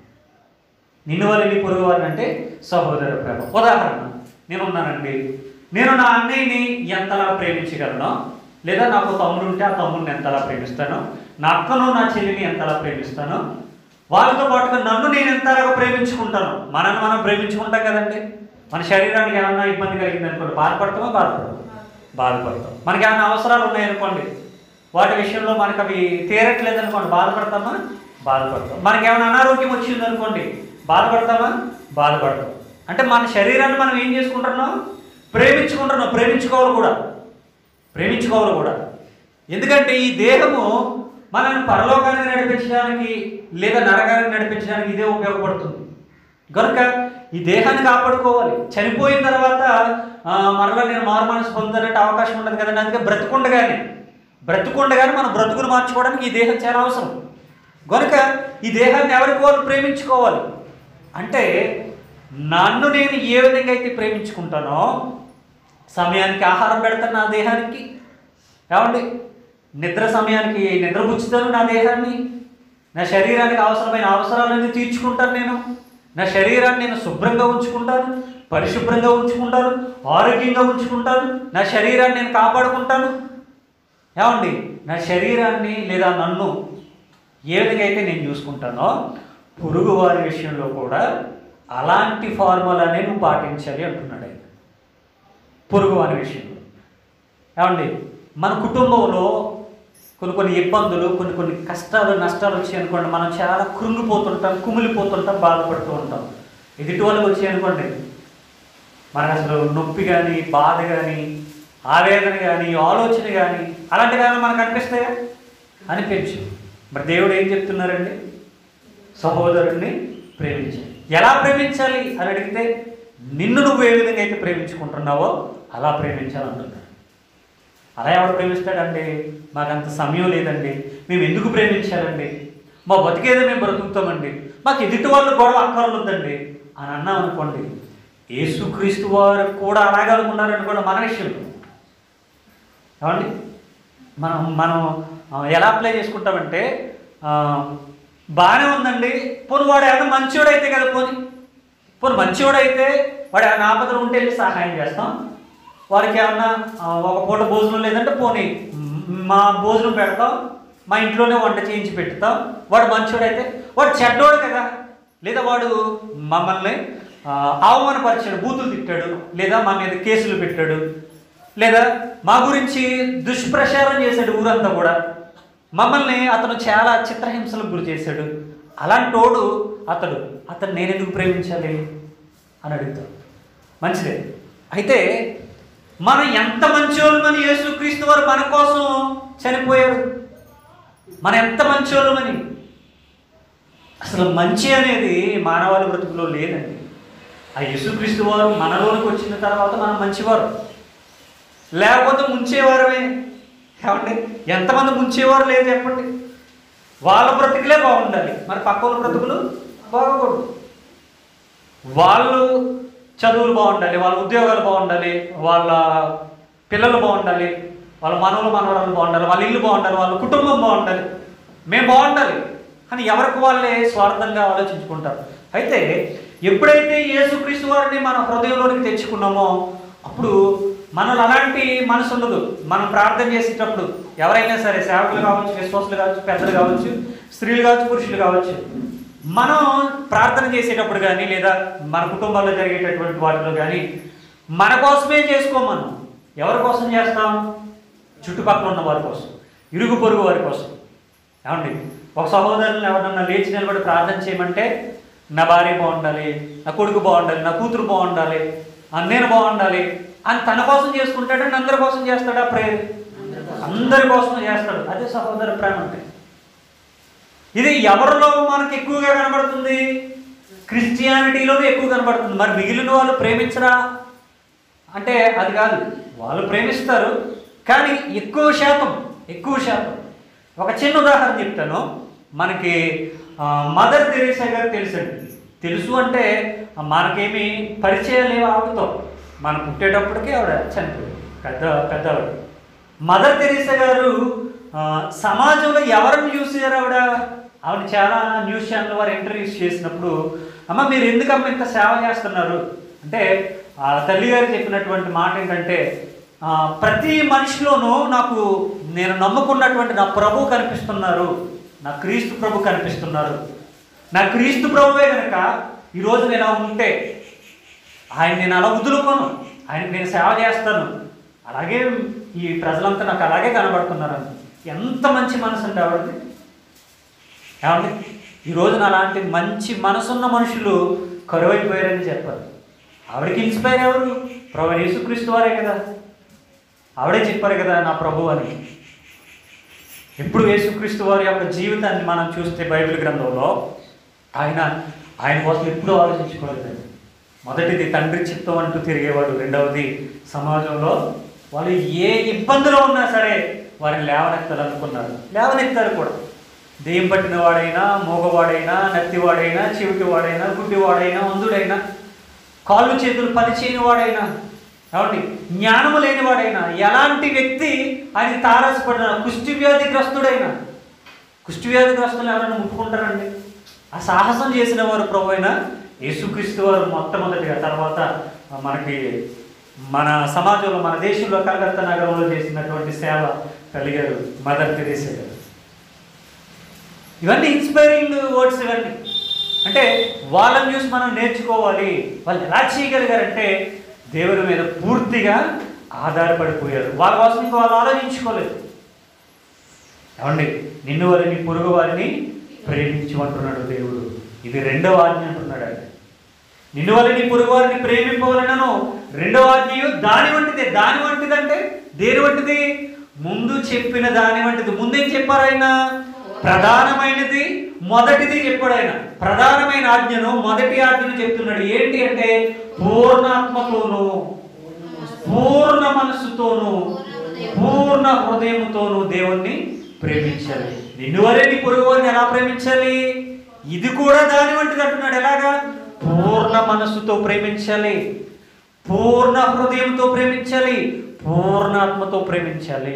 నిన్ను వల్ల నీ పొరుగు వారిని అంటే సహోదర ప్రేమ ఉదాహరణ నేను ఉన్నానండి నేను నా అన్నయ్యని ఎంతలా ప్రేమించగలను లేదా నాకు తమ్ముడు ఉంటే ఆ తమ్ముడిని ఎంతలా ప్రేమిస్తాను నా అక్కను నా చెల్లిని ఎంతలా ప్రేమిస్తాను వాళ్ళతో పాటుగా నన్ను నేను ఎంతలాగా ప్రేమించుకుంటాను మనల్ని మనం ప్రేమించుకుంటాం కదండి మన శరీరానికి ఏమన్నా ఇబ్బంది కలిగింది అనుకోండి బాధపడతామా బాధపడతాం బాధపడతాం మనకి ఏమైనా అవసరాలు ఉన్నాయనుకోండి వాటి విషయంలో మనకు అవి తీరట్లేదు అనుకోండి బాధపడతామా బాధపడతాం మనకి ఏమైనా అనారోగ్యం వచ్చింది అనుకోండి బాధపడతామా బాధపడతాం అంటే మన శరీరాన్ని మనం ఏం చేసుకుంటున్నాం ప్రేమించుకుంటున్నాం ప్రేమించుకోవాలి కూడా ప్రేమించుకోవాలి కూడా ఎందుకంటే ఈ దేహము మనల్ని పరలోకానికి నడిపించడానికి లేదా నరకానికి నడిపించడానికి ఇదే ఉపయోగపడుతుంది కనుక ఈ దేహాన్ని కాపాడుకోవాలి చనిపోయిన తర్వాత ఆ, మరలా నేను మారు మనసు పొందాలంటే అవకాశం ఉండదు కదండి అందుకే బ్రతుకుండగానే బ్రతుకుండగానే మన బ్రతుకును మార్చుకోవడానికి ఈ దేహం చాలా అవసరం కనుక ఈ దేహాన్ని ఎవరికి వాళ్ళు ప్రేమించుకోవాలి అంటే నన్ను నేను ఏ విధంగా అయితే ప్రేమించుకుంటానో సమయానికి ఆహారం పెడతాను నా దేహానికి ఏమండి నిద్ర సమయానికి నిద్రపుచ్చుతాను నా దేహాన్ని నా శరీరానికి అవసరమైన అవసరాలన్నీ తీర్చుకుంటాను నేను నా శరీరాన్ని నేను శుభ్రంగా ఉంచుకుంటాను పరిశుభ్రంగా ఉంచుకుంటాను ఆరోగ్యంగా ఉంచుకుంటాను నా శరీరాన్ని నేను కాపాడుకుంటాను ఏమండి నా శరీరాన్ని లేదా నన్ను ఏ విధంగా అయితే నేను చూసుకుంటానో పురుగు వారి విషయంలో కూడా అలాంటి ఫార్ములానే నువ్వు పాటించాలి అంటున్నాడు ఆయన పొరుగు వారి విషయంలో ఏమండి మన కుటుంబంలో కొన్ని కొన్ని ఇబ్బందులు కొన్ని కొన్ని కష్టాలు నష్టాలు వచ్చాయి అనుకోండి మనం చాలా కృంగిపోతుంటాం కుమిలిపోతుంటాం బాధపడుతూ ఉంటాం ఎదుటి వాళ్ళకి వచ్చాయి అనుకోండి మనకు అసలు నొప్పి కానీ బాధ కానీ ఆవేదన కానీ ఆలోచన కానీ అలాంటివి ఏమైనా మనకు అనిపిస్తాయా అనిపించు మరి దేవుడు ఏం చెప్తున్నారండి సహోదరుణ్ణి ప్రేమించాలి ఎలా ప్రేమించాలి అని అడిగితే నిన్ను నువ్వు ఏ విధంగా అయితే ప్రేమించుకుంటున్నావో అలా ప్రేమించాలంటున్నాడు అలా ఎవరు ప్రేమిస్తాడండి మాకంత సమయం లేదండి మేము ఎందుకు ప్రేమించాలండి మా బతికేదో మేము బ్రతుకుతామండి మాకు ఎదుటి వాళ్ళు గొడవ అక్కర్లేదండి అని అన్నాం అనుకోండి యేసుక్రీస్తు వారు కూడా అలాగే అనుకున్నారనుకోండి మన విషయంలో ఏమండి మనం మనం ఆ, ఎలా అప్లై చేసుకుంటామంటే ఆ, బాగానే ఉందండి పోనీ వాడు ఏమైనా మంచివాడైతే కదా పోనీ పోనీ మంచివాడైతే వాడు ఏమైనా ఆపదలు ఉంటే వెళ్ళి సహాయం చేస్తాం వారికి ఏమన్నా ఆ, ఒక పూట భోజనం లేదంటే పోనీ మ్, మా భోజనం పెడతాం మా ఇంట్లోనే వంట చేయించి పెడతాం వాడు మంచోడైతే వాడు చెడ్డోడు కదా లేదా వాడు మమ్మల్ని ఆ, అవమానపరిచాడు బూతులు తిట్టాడు లేదా మా మీద కేసులు పెట్టాడు లేదా మా గురించి దుష్ప్రచారం చేశాడు ఊరంతా కూడా మమ్మల్ని అతను చాలా చిత్రహింసలకు గురి చేశాడు అలాంటోడు అతడు అతను నేను ఎందుకు ప్రేమించాలి అని అడుగుతాడు మంచిదే అయితే మనం ఎంత మంచోళ్ళమని యేసుక్రీస్తు వారు మన కోసం చనిపోయారు మనం ఎంత మంచోళ్ళమని అసలు మంచి అనేది మానవాళి బ్రతుకులో లేదండి ఆ యేసుక్రీస్తు వారు మనలోనికి వచ్చిన తర్వాత మనం మంచివారు లేకపోతే ముంచేవారమే ఏమండి ఎంతమంది ముంచేవారు లేదు చెప్పండి వాళ్ళ బ్రతుకులే బాగుండాలి మరి పక్క వాళ్ళ బ్రతుకులు బాగకూడదు వాళ్ళు చదువులు బాగుండాలి వాళ్ళ ఉద్యోగాలు బాగుండాలి వాళ్ళ పిల్లలు బాగుండాలి వాళ్ళ మనవలు మనవరాలు బాగుండాలి వాళ్ళ ఇల్లు బాగుండాలి వాళ్ళ కుటుంబం బాగుండాలి మేము బాగుండాలి కానీ ఎవరికి వాళ్ళే స్వార్థంగా ఆలోచించుకుంటారు అయితే ఎప్పుడైతే యేసుక్రీస్తు వారిని మన హృదయంలోనికి తెచ్చుకున్నామో అప్పుడు మనలో అలాంటి మనసు ఉండదు మనం ప్రార్థన చేసేటప్పుడు ఎవరైనా సరే సేవకులు కావచ్చు విశ్వాసులు కావచ్చు పెద్దలు కావచ్చు స్త్రీలు కావచ్చు పురుషులు కావచ్చు మనం ప్రార్థన చేసేటప్పుడు కానీ లేదా మన కుటుంబాల్లో జరిగేటటువంటి వాటిలో కానీ మన కోసమే చేసుకోం మనం ఎవరి కోసం చేస్తాం చుట్టుపక్కల ఉన్న వారి కోసం ఇరుగు పొరుగు వారి కోసం ఏమండి ఒక సహోదరుని ఎవరన్నా లేచి నిలబడి ప్రార్థన చేయమంటే నా భార్య బాగుండాలి నా కొడుకు బాగుండాలి నా కూతురు బాగుండాలి ఆ నేను బాగుండాలి అని తన కోసం చేసుకుంటాడా అందరి కోసం చేస్తాడా ప్రేయర్ అందరి కోసం చేస్తాడు అదే సహోదర ప్రేమ అంటే ఇది ఎవరిలో మనకు ఎక్కువగా కనబడుతుంది క్రిస్టియానిటీలోనే ఎక్కువ కనబడుతుంది మరి మిగిలిన వాళ్ళు ప్రేమించరా అంటే అది కాదు వాళ్ళు ప్రేమిస్తారు కానీ ఎక్కువ శాతం ఎక్కువ శాతం ఒక చిన్న ఉదాహరణ చెప్తాను మనకి ఆ, మదర్ తెరీసా గారు తెలుసండి తెలుసు అంటే ఆ, మనకేమి పరిచయం లేవు ఆవిడతో మనం పుట్టేటప్పటికే ఆవిడ చనిపోయింది పెద్ద పెద్ద ఆవిడ మదర్ తెరీసా గారు ఆ, సమాజంలో ఎవరిని చూసారు ఆవిడ ఆవిడ చాలా న్యూస్ ఛానల్ వారు ఇంటర్వ్యూస్ చేసినప్పుడు అమ్మ మీరు ఎందుకమ్మ ఇంత సేవ చేస్తున్నారు అంటే ఆ తల్లి గారు చెప్పినటువంటి మాట ఏంటంటే ఆ, ప్రతి మనిషిలోనూ నాకు నేను నమ్ముకున్నటువంటి నా ప్రభు కనిపిస్తున్నారు నా క్రీస్తు ప్రభు కనిపిస్తున్నారు నా క్రీస్తు ప్రభువే కనుక ఈరోజు నేను అలా ఉంటే ఆయన నేను అలా వదులుకోను ఆయనకి నేను సేవ చేస్తాను అలాగే ఈ ప్రజలంతా నాకు అలాగే కనబడుతున్నారు ఎంత మంచి మనసు అంటే ఆవిడది ఏమండి ఈ రోజున అలాంటి మంచి మనసున్న మనుషులు కరువైపోయారని చెప్పారు ఆవిడకి ఇన్స్పైర్ ఎవరు ప్రభు యేసుక్రీస్తు వారే కదా ఆవిడే చెప్పారు కదా నా ప్రభు అని ఎప్పుడు యేసుక్రీస్తు వారి యొక్క జీవితాన్ని మనం చూస్తే బైబిల్ గ్రంథంలో ఆయన ఆయన కోసం ఎప్పుడూ ఆలోచించుకోలేదండి మొదటిది తండ్రి చిత్తం అంటూ తిరిగేవాడు రెండవది సమాజంలో వాళ్ళు ఏ ఇబ్బందిలో ఉన్నా సరే వారిని లేవనెత్తాలనుకున్నారు లేవనెత్తారు కూడా దెయ్యం పట్టిన వాడైనా మూగవాడైనా నత్తివాడైనా చెవిటివాడైనా గుడ్డివాడైనా అంధుడైనా కాళ్ళు చేతులు పనిచేయని వాడైనా ఏమండి జ్ఞానము లేనివాడైనా ఎలాంటి వ్యక్తి ఆయన తారసపడిన కుష్టి వ్యాధిగ్రస్తుడైనా కుష్టి వ్యాధిగ్రస్తులు ఎవరైనా ముట్టుకుంటారండి ఆ సాహసం చేసిన వారు ప్రభు అయిన యేసుక్రీస్తు వారు మొట్టమొదటిగా తర్వాత మనకి మన సమాజంలో మన దేశంలో కలకత్తా నగరంలో చేసినటువంటి సేవ కలిగారు మదర్ తెరీసా గారు ఇవన్నీ ఇన్స్పైరింగ్ వర్డ్స్ ఇవన్నీ అంటే వాళ్ళని చూసి మనం నేర్చుకోవాలి వాళ్ళు ఎలా చేయగలిగారంటే దేవుని మీద పూర్తిగా ఆధారపడిపోయారు వాళ్ళ కోసం ఇంకా వాళ్ళు ఆలోచించుకోలేదు ఏమండి నిన్ను వారిని పొరుగు వారిని ప్రేమించమంటున్నాడు దేవుడు ఇది రెండవ ఆజ్ఞ అంటున్నాడు ఆయన నిన్ను వారిని పొరుగు వారిని ప్రేమింపవలనను రెండవ ఆజ్ఞయు దాని వంటిదే దాని వంటిదంటే దేని వంటిది ముందు చెప్పిన దాని వంటిది ముందేం చెప్పారు ఆయన ప్రధానమైనది మొదటిది చెప్పాడు ఆయన ప్రధానమైన ఆజ్ఞను మొదటి ఆజ్ఞను చెప్తున్నాడు ఏంటి అంటే పూర్ణాత్మతోను పూర్ణ మనస్సుతోను పూర్ణ హృదయముతోను దేవుణ్ణి ప్రేమించాలి నిన్ను వరే నీ పొరుగు వారిని ఎలా ప్రేమించాలి ఇది కూడా దాని వంటిది అంటున్నాడు ఎలాగా పూర్ణ మనస్సుతో ప్రేమించాలి పూర్ణ హృదయంతో ప్రేమించాలి పూర్ణాత్మతో ప్రేమించాలి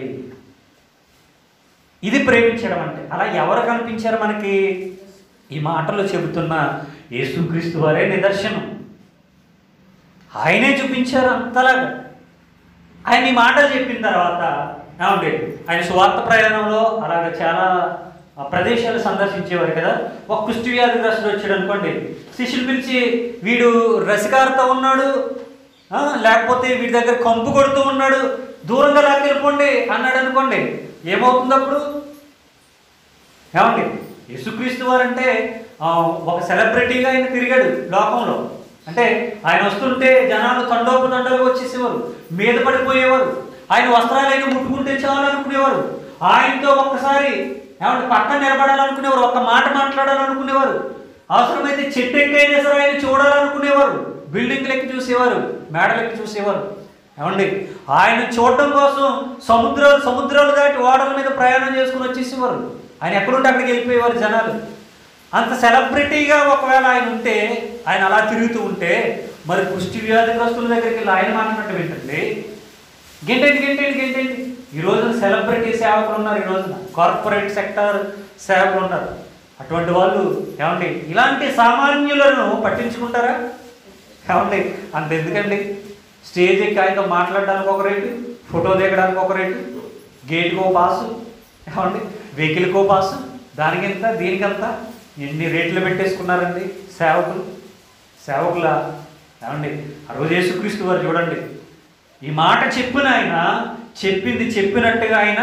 ఇది ప్రేమించడం అంటే అలా ఎవరు కనిపించారు మనకి ఈ మాటలు చెబుతున్న యేసుక్రీస్తు వారే నిదర్శనం ఆయనే చూపించారు అంతలాగా ఆయన ఈ మాటలు చెప్పిన తర్వాత ఏమండి ఆయన స్వార్థ ప్రయాణంలో అలాగ చాలా ఆ, ప్రదేశాలు సందర్శించేవారు కదా ఒక కుష్టి వ్యాధిగ్రస్తుడు వచ్చాడు అనుకోండి శిష్యులు పిలిచి వీడు రసికారతో ఉన్నాడు ఆ, లేకపోతే వీడి దగ్గర కంపు కొడుతూ ఉన్నాడు దూరంగా లాక్కెళ్ళిపోండి అన్నాడు అనుకోండి ఏమవుతుంది అప్పుడు ఏమండి యేసుక్రీస్తు వారంటే ఆ, ఒక సెలబ్రిటీగా ఆయన తిరిగాడు లోకంలో అంటే ఆయన వస్తుంటే జనాలు తండోపు తండలు వచ్చేసేవారు మీద పడిపోయేవారు ఆయన వస్త్రాలు అయినా ముట్టుకుంటే చాలు అనుకునేవారు ఆయనతో ఒక్కసారి ఏమంటే పక్కన నిలబడాలనుకునేవారు ఒక్క మాట మాట్లాడాలనుకునేవారు అవసరమైతే చెట్టు ఎక్కైనా సరే ఆయన చూడాలనుకునేవారు బిల్డింగ్లెక్కి చూసేవారు మేడలెక్కి చూసేవారు ఏమండి ఆయన చూడటం కోసం సముద్రాలు సముద్రాలు దాటి ఓడల మీద ప్రయాణం చేసుకుని వచ్చేసేవారు ఆయన ఎక్కడుంటే అక్కడికి వెళ్ళిపోయేవారు జనాలు అంత సెలబ్రిటీగా ఒకవేళ ఆయన ఉంటే ఆయన అలా తిరుగుతూ ఉంటే మరి కుష్టి వ్యాధిగ్రస్తుల దగ్గరికి వెళ్ళి ఆయన మాట్లాడటం ఏంటండి గెంటండి గెంటండి గెంటండి ఈ రోజున సెలబ్రిటీ సేవకులు ఉన్నారు ఈ రోజున కార్పొరేట్ సెక్టర్ సేవకులు ఉన్నారు అటువంటి వాళ్ళు ఏమండి ఇలాంటి సామాన్యులను పట్టించుకుంటారా ఏమండి అంత ఎందుకండి స్టేజ్ ఎక్కి ఆయనతో మాట్లాడడానికి ఒక రేటు ఫోటో దిగడానికి ఒక రేటు గేట్కో పాసు ఏమండి వెహికల్కో పాసు దానికి ఎంత దీనికి ఎంత ఎన్ని రేట్లు పెట్టేసుకున్నారండి సేవకులు సేవకుల ఏమండి ఆ రోజు యేసుక్రీస్తు వారు చూడండి ఈ మాట చెప్పిన ఆయన చెప్పింది చెప్పినట్టుగా ఆయన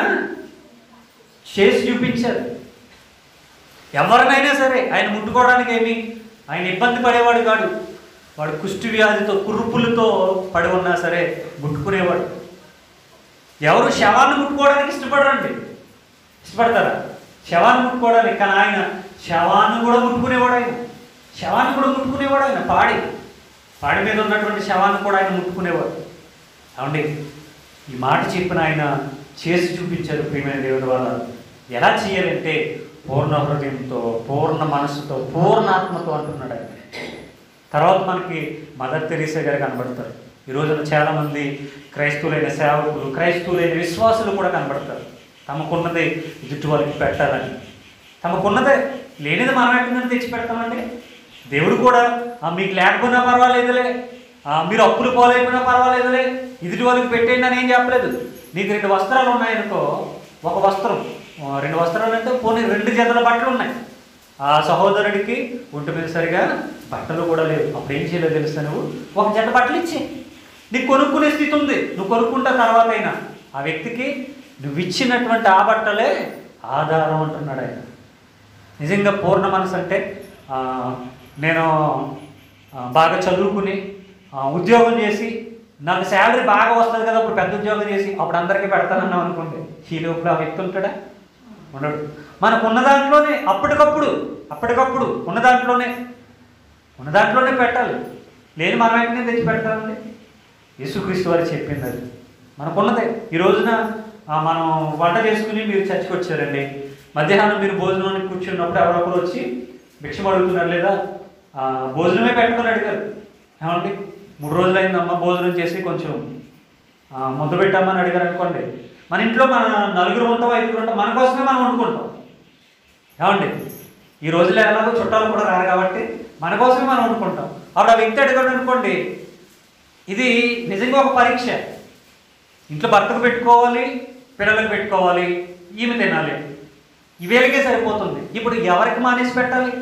చేసి చూపించారు ఎవరినైనా సరే ఆయన ముట్టుకోవడానికి ఏమి ఆయన ఇబ్బంది పడేవాడు కాడు వాడు కుష్టి వ్యాధితో కురుపులతో పడి ఉన్నా సరే ముట్టుకునేవాడు ఎవరు శవాన్ని ముట్టుకోవడానికి ఇష్టపడరండి ఇష్టపడతారా శవాన్ని ముట్టుకోవడానికి కానీ ఆయన శవాన్ని కూడా ముట్టుకునేవాడు ఆయన శవాన్ని కూడా ముట్టుకునేవాడు ఆయన పాడి పాడి మీద ఉన్నటువంటి శవాన్ని కూడా ఆయన ముట్టుకునేవాడు ఏమండి ఈ మాట చెప్పిన ఆయన చేసి చూపించారు ప్రియమైన దేవుని వల్ల ఎలా చేయాలంటే పూర్ణ హృదయంతో పూర్ణ మనస్సుతో పూర్ణ ఆత్మతో అంటున్నాడు ఆయన తర్వాత మనకి మదర్ తెరీసా గారు కనబడతారు ఈ రోజున చాలామంది క్రైస్తవులైన సేవకులు క్రైస్తవులైన విశ్వాసులు కూడా కనబడతారు తమకున్నది ఎదుటి వాళ్ళకి పెట్టాలని తమకున్నదే లేనిది మనం ఎక్కడి తెచ్చి పెడతామండి దేవుడు కూడా "ఆ, మీకు లేకపోయినా పర్వాలేదులే ఆ, మీరు అప్పులు పోలేకపోయినా పర్వాలేదులే ఎదుటి వాళ్ళకి పెట్టేయండి అని ఏం చెప్పలేదు నీకు రెండు వస్త్రాలు ఉన్నాయనుకో ఒక వస్త్రం ఆ, రెండు వస్త్రాలు అంటే పోనీ రెండు జతల బట్టలు ఉన్నాయి ఆ సహోదరుడికి ఒంటి మీద సరిగా బట్టలు కూడా లేవు అప్పుడు ఏం చేయలేదు తెలుసా నువ్వు ఒక జత బట్టలు ఇచ్చి నీకు కొనుక్కునే స్థితి ఉంది నువ్వు కొనుక్కుంటా తర్వాత అయినా ఆ వ్యక్తికి నువ్వు ఇచ్చినటువంటి ఆ బట్టలే ఆధారం అంటున్నాడు ఆయన నిజంగా పూర్ణ మనసు అంటే ఆ, నేను ఆ, బాగా చదువుకుని ఆ, ఉద్యోగం చేసి నాకు శాలరీ బాగా వస్తుంది కదా అప్పుడు పెద్ద ఉద్యోగం చేసి అప్పుడు అందరికీ పెడతానన్నాం అనుకోండి ఈ లోపల ఆ వ్యక్తి ఉంటాడా ఉండడు మనకు ఉన్న దాంట్లోనే అప్పటికప్పుడు అప్పటికప్పుడు ఉన్న దాంట్లోనే ఉన్న దాంట్లోనే పెట్టాలి లేని మనం వెంటనే తెచ్చి పెట్టాలండి యేసుక్రీస్తు వారు చెప్పింది అది మనకున్నదే ఈ రోజున ఆ, మనం వంట చేసుకుని మీరు చర్చకు వచ్చారండి మధ్యాహ్నం మీరు భోజనానికి కూర్చున్నప్పుడు ఎవరొకరు వచ్చి భిక్షం అడుగుతున్నారు లేదా ఆ, భోజనమే పెట్టుకుని అడిగారు ఏమండి మూడు రోజులు అయిందమ్మా భోజనం చేసి కొంచెం ఆ, ముద్ద పెట్టామని అడిగారు అనుకోండి మన ఇంట్లో మన నలుగురు ఉంటాం ఐదుగురు ఉంటాం మన కోసమే మనం వండుకుంటాం ఏమండి ఈ రోజులో ఎలాగో చుట్టాలు కూడా రారు కాబట్టి మన కోసమే మనం వండుకుంటాం అప్పుడు ఆ వ్యక్తి అడిగాడు అనుకోండి ఇది నిజంగా ఒక పరీక్ష ఇంట్లో భర్తకు పెట్టుకోవాలి పిల్లలకు పెట్టుకోవాలి ఈమె తినాలి ఇవేలకే సరిపోతుంది ఇప్పుడు ఎవరికి మానేసి పెట్టాలి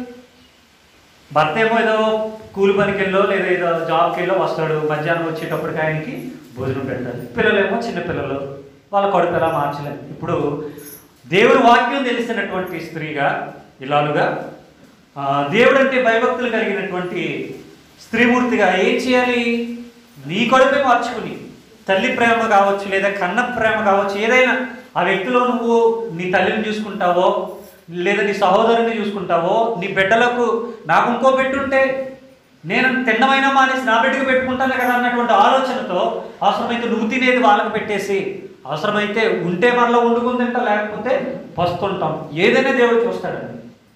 భర్త ఏమో ఏదో కూలి పనికి వెళ్ళో లేదా ఏదో జాబ్కి వెళ్ళో వస్తాడు మధ్యాహ్నం వచ్చేటప్పటికి ఆయనకి భోజనం పెట్టాలి పిల్లలేమో చిన్న పిల్లలు వాళ్ళ కడుపు ఎలా మార్చలేదు ఇప్పుడు దేవుని వాక్యం తెలిసినటువంటి స్త్రీగా ఇలాలుగా ఆ, దేవుడు అంటే భయభక్తులు కలిగినటువంటి స్త్రీమూర్తిగా ఏం చేయాలి నీ కడుపే మార్చుకుని తల్లి ప్రేమ కావచ్చు లేదా కన్న ప్రేమ కావచ్చు ఏదైనా ఆ వ్యక్తిలో నువ్వు నీ తల్లిని చూసుకుంటావో లేదా నీ సహోదరుని చూసుకుంటావో నీ బిడ్డలకు నాకు ఇంకో పెట్టుంటే నేను తిన్నమైనా మానేసి నా బిడ్డకు పెట్టుకుంటాను కదా అన్నటువంటి ఆలోచనతో అవసరమైతే నువ్వు తినేది వాళ్ళకి పెట్టేసి అవసరమైతే ఉంటే మనలో వండుకుని తింటా లేకపోతే పస్తుంటాం ఏదైనా దేవుడు చూస్తాడండి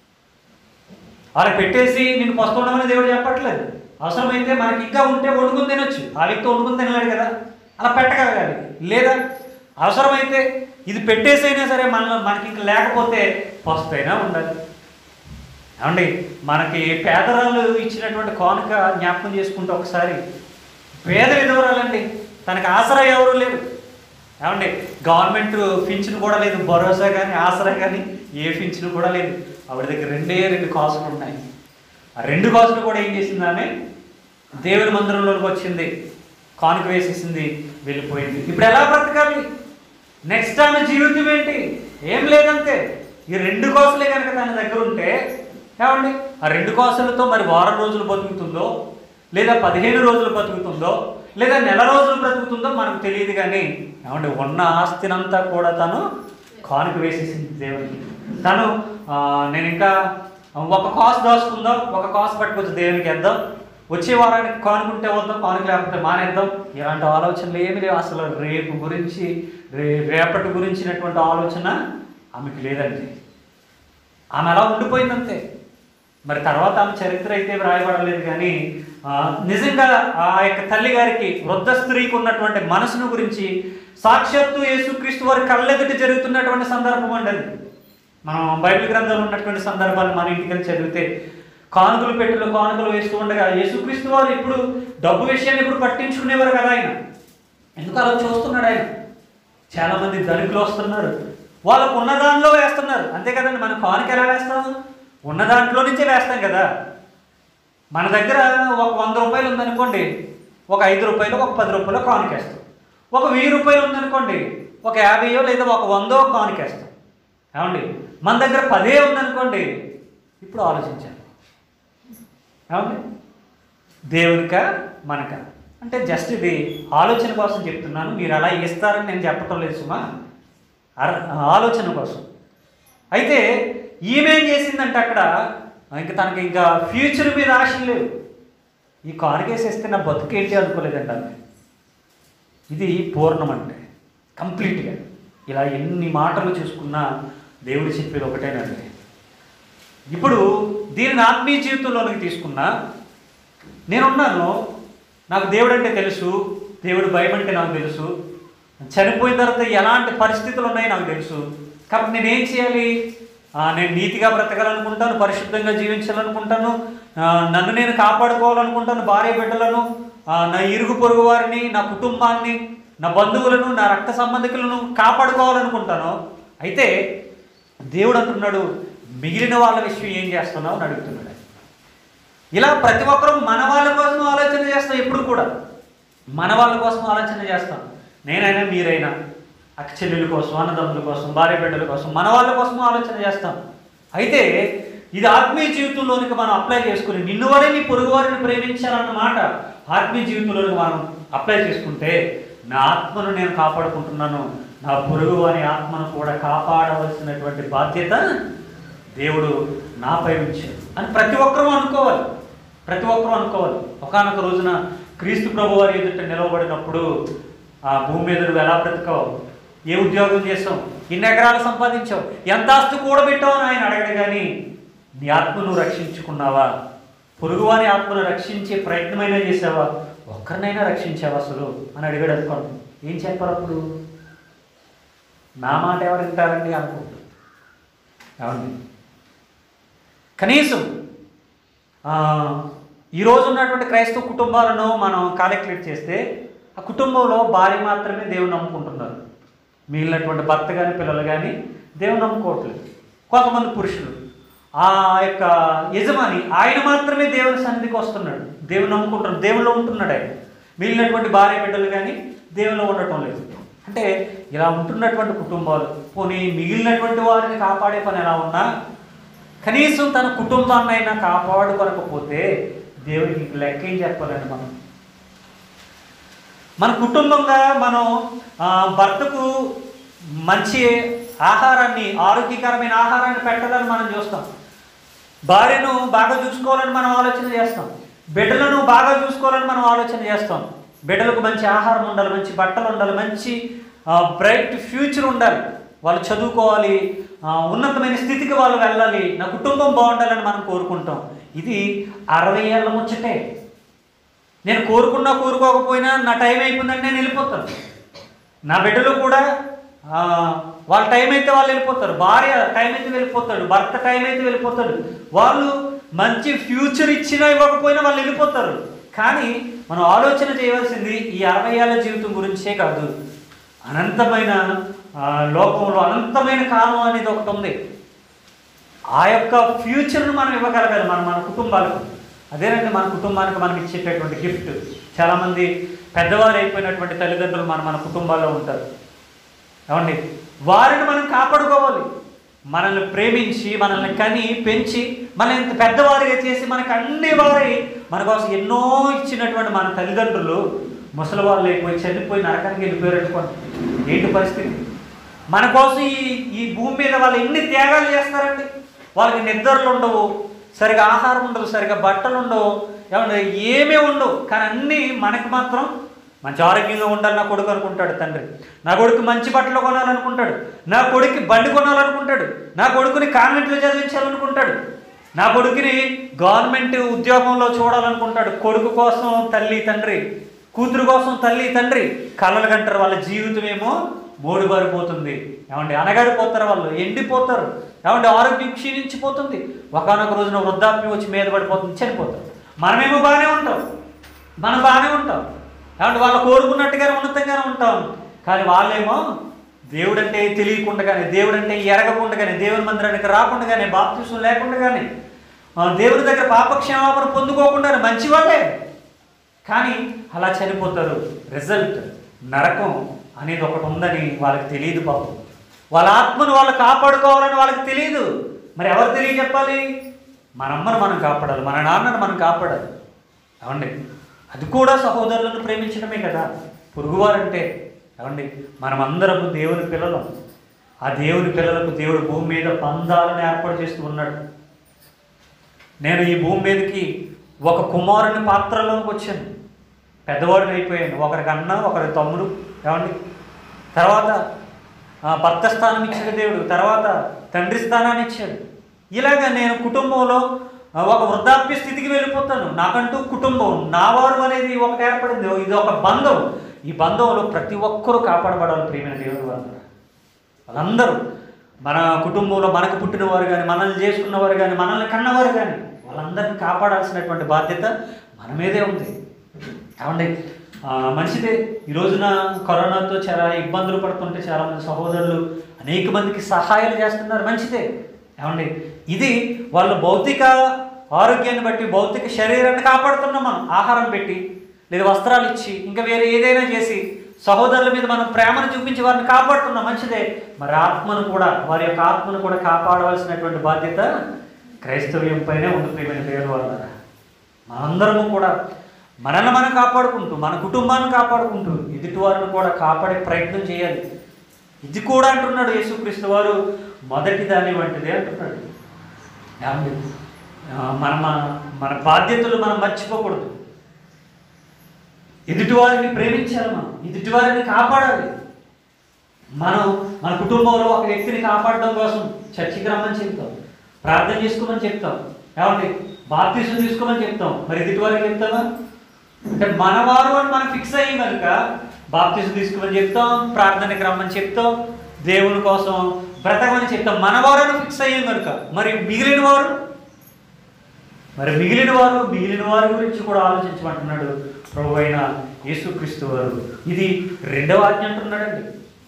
వాళ్ళకి పెట్టేసి నేను పస్తుండమని దేవుడు చెప్పట్లేదు అవసరమైతే మనకి ఇంకా ఉంటే వండుకుని తినొచ్చు ఆ వ్యక్తి వండుకుని తినలేడు కదా అలా పెట్టగలగాలి లేదా అవసరమైతే ఇది పెట్టేసైనా సరే మన మనకి ఇంకా లేకపోతే పస్తైనా ఉండాలి ఏమండి మనకి పేదరాలు ఇచ్చినటువంటి కానుక జ్ఞాపకం చేసుకుంటే ఒకసారి పేద విధవరాలండి తనకి ఆసరా ఎవరు లేరు ఏమండి గవర్నమెంట్ పింఛన్ కూడా లేదు భరోసా కానీ ఆసరా కానీ ఏ పింఛన్ కూడా లేదు ఆవిడ దగ్గర రెండే రెండు కాసులు ఉన్నాయి ఆ రెండు కాసులు కూడా ఏం చేసింది ఆమె దేవుని మందిరంలోకి వచ్చింది కానుక వేసేసింది వెళ్ళిపోయింది ఇప్పుడు ఎలా బ్రతకాలి నెక్స్ట్ ఆమె జీవితం ఏంటి ఏం లేదంతే ఈ రెండు కోసలే కనుక తన దగ్గర ఉంటే ఏమండి ఆ రెండు కోసలతో మరి వారం రోజులు బతుకుతుందో లేదా పదిహేను రోజులు బతుకుతుందో లేదా నెల రోజులు బ్రతుకుతుందో మనకు తెలియదు కానీ ఏమండి ఉన్న ఆస్తినంతా కూడా తను కానుక వేసేసింది దేవునికి తను ఆ, నేను ఇంకా ఒక కాసు దాచుకుందాం ఒక కాసు పట్టుకొచ్చి దేవునికి వేద్దాం వచ్చే వారానికి కానుకుంటే వద్దాం కానుక లేకపోతే మానేద్దాం ఇలాంటి ఆలోచనలు ఏమి లేవు అసలు రేపు గురించి రే రేపటి గురించినటువంటి ఆలోచన ఆమెకు లేదండి ఆమె అలా ఉండిపోయిందంతే మరి తర్వాత ఆమె చరిత్ర అయితే వ్రాయబడలేదు కానీ ఆ, నిజంగా ఆ యొక్క తల్లి గారికి వృద్ధ స్త్రీకి ఉన్నటువంటి మనసును గురించి సాక్షాత్తు యేసుక్రీస్తు వారి కళ్ళెదుటి జరుగుతున్నటువంటి సందర్భం అండి అది మనం బైబిల్ గ్రంథంలో ఉన్నటువంటి సందర్భాలు మన ఇంటికి వెళ్ళి చదివితే కానుకలు పెట్టులో కానుకలు వేస్తూ ఉండగా యేసుక్రీస్తు వారు ఇప్పుడు డబ్బు విషయాన్ని ఇప్పుడు పట్టించుకునేవారు కదా ఆయన ఎందుకు అలా చూస్తున్నాడు ఆయన చాలా మంది ధనికులు వస్తున్నారు వాళ్ళకు ఉన్న దానిలో వేస్తున్నారు అంతే కదండి మనం కానుక ఎలా వేస్తాం ఉన్న దాంట్లో నుంచే వేస్తాం కదా మన దగ్గర ఒక వంద రూపాయలు ఉందనుకోండి ఒక ఐదు రూపాయలు ఒక పది రూపాయలు కానుకేస్తాం ఒక వెయ్యి రూపాయలు ఉందనుకోండి ఒక యాభైయో లేదా ఒక వందో కానుకేస్తాం ఏమండి మన దగ్గర పదే ఉందనుకోండి ఇప్పుడు ఆలోచించాలి ఏమండి దేవునిక మనక అంటే జస్ట్ ఇది ఆలోచన కోసం చెప్తున్నాను మీరు అలా ఇస్తారని నేను చెప్పటం లేదు సుమా అర- ఆలోచన కోసం అయితే ఈమె ఏం చేసిందంటే అక్కడ ఇంకా తనకి ఇంకా ఫ్యూచర్ మీద ఆశలు లేవు ఈ కానుకేసేస్తే నా బతుకేంటి అనుకోలేదండి ఆమె ఇది పూర్ణం అంటే కంప్లీట్గా ఇలా ఎన్ని మాటలు చూసుకున్నా దేవుడు చెప్పేది ఒకటేనండి ఇప్పుడు దీనిని ఆత్మీయ జీవితంలోనికి తీసుకున్నా నేనున్నాను నాకు దేవుడు అంటే తెలుసు దేవుడు భయం అంటే నాకు తెలుసు చనిపోయిన తర్వాత ఎలాంటి పరిస్థితులు ఉన్నాయో నాకు తెలుసు కాబట్టి నేనేం చేయాలి ఆ, నేను నీతిగా బ్రతకాలనుకుంటాను పరిశుద్ధంగా జీవించాలనుకుంటాను ఆ, నన్ను నేను కాపాడుకోవాలనుకుంటాను భార్య బిడ్డలను ఆ, నా ఇరుగు పొరుగు వారిని నా కుటుంబాన్ని నా బంధువులను నా రక్త సంబంధికులను కాపాడుకోవాలనుకుంటాను అయితే దేవుడు అంటున్నాడు మిగిలిన వాళ్ళ విషయం ఏం చేస్తున్నావు అని అడుగుతున్నాడు ఆయన. ఇలా ప్రతి ఒక్కరూ మన వాళ్ళ కోసం ఆలోచన చేస్తాం ఎప్పుడు కూడా మన వాళ్ళ కోసం ఆలోచన చేస్తాం నేనైనా మీరైనా అక్క చెల్లెల కోసం అన్నదమ్ముల కోసం భార్య బిడ్డల కోసం మన వాళ్ళ కోసం ఆలోచన చేస్తాం అయితే ఇది ఆత్మీయ జీవితంలోనికి మనం అప్లై చేసుకుని నిన్ను వరే నీ పొరుగు వారిని ప్రేమించాలన్న మాట ఆత్మీయ జీవితంలోనికి మనం అప్లై చేసుకుంటే నా ఆత్మను నేను కాపాడుకుంటున్నాను నా పొరుగు వారి ఆత్మను కూడా కాపాడవలసినటువంటి బాధ్యత దేవుడు నాపై ఉంచాడు అని ప్రతి ఒక్కరూ అనుకోవాలి ప్రతి ఒక్కరూ అనుకోవాలి ఒకనొక రోజున క్రీస్తు ప్రభు వారి ఎదుట నిలవబడినప్పుడు ఆ భూమి మీద నువ్వు ఎలా బ్రతకావు ఏ ఉద్యోగం చేసావు ఎన్ని ఎకరాలు సంపాదించావు ఎంత ఆస్తి కూడబెట్టావు అని ఆయన అడగడు కానీ నీ ఆత్మను రక్షించుకున్నావా పొరుగువాని ఆత్మను రక్షించే ప్రయత్నమైనా చేసావా ఒక్కరినైనా రక్షించావా అసలు అని అడిగాడు అనుకోండి ఏం చెప్పారు అప్పుడు నా మాట ఎవరు వింటారండి అనుకుంటారు ఏమండి కనీసం ఆ, ఈరోజు ఉన్నటువంటి క్రైస్తవ కుటుంబాలను మనం కాలిక్యులేట్ చేస్తే ఆ కుటుంబంలో భార్య మాత్రమే దేవుని నమ్ముకుంటున్నారు మిగిలినటువంటి భర్త కానీ పిల్లలు కానీ దేవుని నమ్ముకోవట్లేదు కొంతమంది పురుషులు ఆ యొక్క యజమాని ఆయన మాత్రమే దేవుని సన్నిధికి వస్తున్నాడు దేవుని నమ్ముకుంటున్నాడు దేవునిలో ఉంటున్నాడు ఆయన మిగిలినటువంటి భార్య బిడ్డలు కానీ దేవునిలో ఉండటం లేదు అంటే ఇలా ఉంటున్నటువంటి కుటుంబాలు పోనీ మిగిలినటువంటి వారిని కాపాడే పని ఎలా ఉన్నా కనీసం తన కుటుంబాన్నైనా కాపాడుకోకపోతే దేవుడికి లెక్క ఏం చెప్పాలండి మనం మన కుటుంబంగా మనం ఆ, భర్తకు మంచి ఆహారాన్ని ఆరోగ్యకరమైన ఆహారాన్ని పెట్టాలని మనం చూస్తాం భార్యను బాగా చూసుకోవాలని మనం ఆలోచన చేస్తాం బిడ్డలను బాగా చూసుకోవాలని మనం ఆలోచన చేస్తాం బిడ్డలకు మంచి ఆహారం ఉండాలి మంచి బట్టలు ఉండాలి మంచి బ్రైట్ ఫ్యూచర్ ఉండాలి వాళ్ళు చదువుకోవాలి ఆ, ఉన్నతమైన స్థితికి వాళ్ళు వెళ్ళాలి నా కుటుంబం బాగుండాలని మనం కోరుకుంటాం ఇది అరవై ఏళ్ళ ముచ్చటే నేను కోరుకున్నా కోరుకోకపోయినా నా టైం అయిపోయిందని నేను వెళ్ళిపోతాను నా బిడ్డలు కూడా ఆ, వాళ్ళ టైం అయితే వాళ్ళు వెళ్ళిపోతారు భార్య టైం అయితే వెళ్ళిపోతాడు భర్త టైం అయితే వెళ్ళిపోతాడు వాళ్ళు మంచి ఫ్యూచర్ ఇచ్చినా ఇవ్వకపోయినా వాళ్ళు వెళ్ళిపోతారు కానీ మనం ఆలోచన చేయవలసింది ఈ అరవై ఏళ్ళ జీవితం గురించే కాదు అనంతమైన ఆ, లోకంలో అనంతమైన కాలం అనేది ఒకటి ఉంది ఆ యొక్క ఫ్యూచర్ను మనం ఇవ్వగలగాలి మన మన కుటుంబాలకు అదేనండి మన కుటుంబానికి మనం ఇచ్చేటటువంటి గిఫ్ట్ చాలామంది పెద్దవారు అయిపోయినటువంటి తల్లిదండ్రులు మన మన కుటుంబాల్లో ఉంటారు ఏమండి వారిని మనం కాపాడుకోవాలి మనల్ని ప్రేమించి మనల్ని కని పెంచి మనల్ని ఇంత పెద్దవారిగా చేసి మనకు అన్ని వారి మన కోసం ఎన్నో ఇచ్చినటువంటి మన తల్లిదండ్రులు ముసలి వాళ్ళు అయిపోయి చనిపోయి నరకానికి వెళ్ళిపోయారు అనుకోండి ఏంటి పరిస్థితి మన కోసం ఈ ఈ భూమి మీద వాళ్ళు ఎన్ని త్యాగాలు చేస్తారండి వాళ్ళకి నిద్రలు ఉండవు సరిగా ఆహారం ఉండదు సరిగా బట్టలు ఉండవు ఏమన్నా ఏమీ ఉండవు కానీ అన్నీ మనకి మాత్రం మంచి ఆరోగ్యంగా ఉండాలి నా కొడుకు అనుకుంటాడు తండ్రి నా కొడుకు మంచి బట్టలు కొనాలనుకుంటాడు నా కొడుకు బండి కొనాలనుకుంటాడు నా కొడుకుని కాన్వెంట్లో చదివించాలనుకుంటాడు నా కొడుకుని గవర్నమెంట్ ఉద్యోగంలో చూడాలనుకుంటాడు కొడుకు కోసం తల్లి తండ్రి కూతురు కోసం తల్లి తండ్రి కళ్ళలు కంటారు వాళ్ళ జీవితం ఏమో మోడుబారిపోతుంది ఏమండి అనగాడిపోతారు వాళ్ళు ఎండిపోతారు ఏమండి ఆరోగ్యం క్షీణించిపోతుంది ఒకనొక రోజున వృద్ధాప్యం వచ్చి మీద పడిపోతుంది చనిపోతారు మనమేమో బాగానే ఉంటాం మనం బాగానే ఉంటాం ఏమంటే వాళ్ళు కోరుకున్నట్టుగానే ఉన్నతంగానే ఉంటాం కానీ వాళ్ళేమో దేవుడంటే తెలియకుండానే దేవుడంటే ఎరగకుండానే దేవుని మందిరానికి రాకుండానే బాప్తిసం లేకుండానే ఆ, దేవుడి దగ్గర పాపక్షేమాపణ పొందుకోకుండానే మంచి వాళ్ళే కానీ అలా చనిపోతారు రిజల్ట్ నరకం అనేది ఒకటి ఉందని వాళ్ళకి తెలియదు పాపం వాళ్ళ ఆత్మను వాళ్ళు కాపాడుకోవాలని వాళ్ళకి తెలియదు మరి ఎవరు తెలియజెప్పాలి మన అమ్మను మనం కాపాడాలి మన నాన్నను మనం కాపాడాలి ఏమండి అది కూడా సహోదరులను ప్రేమించడమే కదా పొరుగువారంటే ఏమండి మనమందరము దేవుని పిల్లలం ఆ దేవుని పిల్లలకు దేవుడు భూమి మీద బంధాలను ఏర్పాటు చేస్తూ ఉన్నాడు నేను ఈ భూమి మీదకి ఒక కుమారుని పాత్రలోకి వచ్చాను పెద్దవాడిని అయిపోయాను ఒకరికి అన్న ఒకరికి తమ్ముడు ఏమండి తర్వాత ఆ, భర్త స్థానం ఇచ్చాడు దేవుడు తర్వాత తండ్రి స్థానాన్ని ఇచ్చాడు ఇలాగ నేను కుటుంబంలో ఆ, ఒక వృద్ధాప్య స్థితికి వెళ్ళిపోతాను నాకంటూ కుటుంబం నా వారు అనేది ఒకటి ఏర్పడింది ఇది ఒక బంధం ఈ బంధంలో ప్రతి ఒక్కరూ కాపాడబడాలి ప్రియమైన దేవుడు వాళ్ళ వాళ్ళందరూ మన కుటుంబంలో మనకు పుట్టినవారు కానీ మనల్ని చేసుకున్నవారు కానీ మనల్ని కన్నవారు కానీ వాళ్ళందరినీ కాపాడాల్సినటువంటి బాధ్యత మన మీదే ఉంది ఏమండి ఆ, మంచిదే ఈ రోజున కరోనాతో చాలా ఇబ్బందులు పడుతుంటే చాలామంది సహోదరులు అనేక మందికి సహాయాలు చేస్తున్నారు మంచిదే ఏమండి ఇది వాళ్ళు భౌతిక ఆరోగ్యాన్ని బట్టి భౌతిక శరీరాన్ని కాపాడుతున్నాం మనం ఆహారం పెట్టి లేదా వస్త్రాలు ఇచ్చి ఇంకా వేరే ఏదైనా చేసి సహోదరుల మీద మనం ప్రేమను చూపించి వారిని కాపాడుతున్నాం మంచిదే మరి ఆత్మను కూడా వారి యొక్క ఆత్మను కూడా కాపాడవలసినటువంటి బాధ్యత క్రైస్తవ్యం పైనే ఉంది ప్రియమైన పేరు వాళ్ళ మనందరము కూడా మనల్ని మనం కాపాడుకుంటూ మన కుటుంబాన్ని కాపాడుకుంటూ ఎదుటి వారిని కూడా కాపాడే ప్రయత్నం చేయాలి ఇది కూడా అంటున్నాడు యేసుక్రీస్తు వారు మొదటి దాని వంటిది అంటున్నాడు ఏమండి? ఆ, మన మన- మన బాధ్యతలు మనం మర్చిపోకూడదు ఎదుటివారిని ప్రేమించాలి మనం ఎదుటివారిని కాపాడాలి మనం మన కుటుంబంలో ఒక వ్యక్తిని కాపాడడం కోసం చర్చికి రమ్మని చెప్తాం ప్రార్థన చేసుకోమని చెప్తాం ఏమండి బాప్తీసం తీసుకోమని చెప్తాం మరి ఎదుటివారికి చెప్తామా అంటే మనవారు అని మనం ఫిక్స్ అయ్యి కనుక బాప్తీసం తీసుకోమని చెప్తాం ప్రార్థనకి రమ్మని చెప్తాం దేవుని కోసం బ్రతకమని చెప్తాం మనవారు అని ఫిక్స్ అయ్యాం కనుక మరి మిగిలిన వారు మరి మిగిలిన వారు మిగిలిన వారి గురించి కూడా ఆలోచించమంటున్నాడు ప్రభు అయిన యేసుక్రీస్తు వారు ఇది రెండవ ఆజ్ఞ అంటున్నాడండి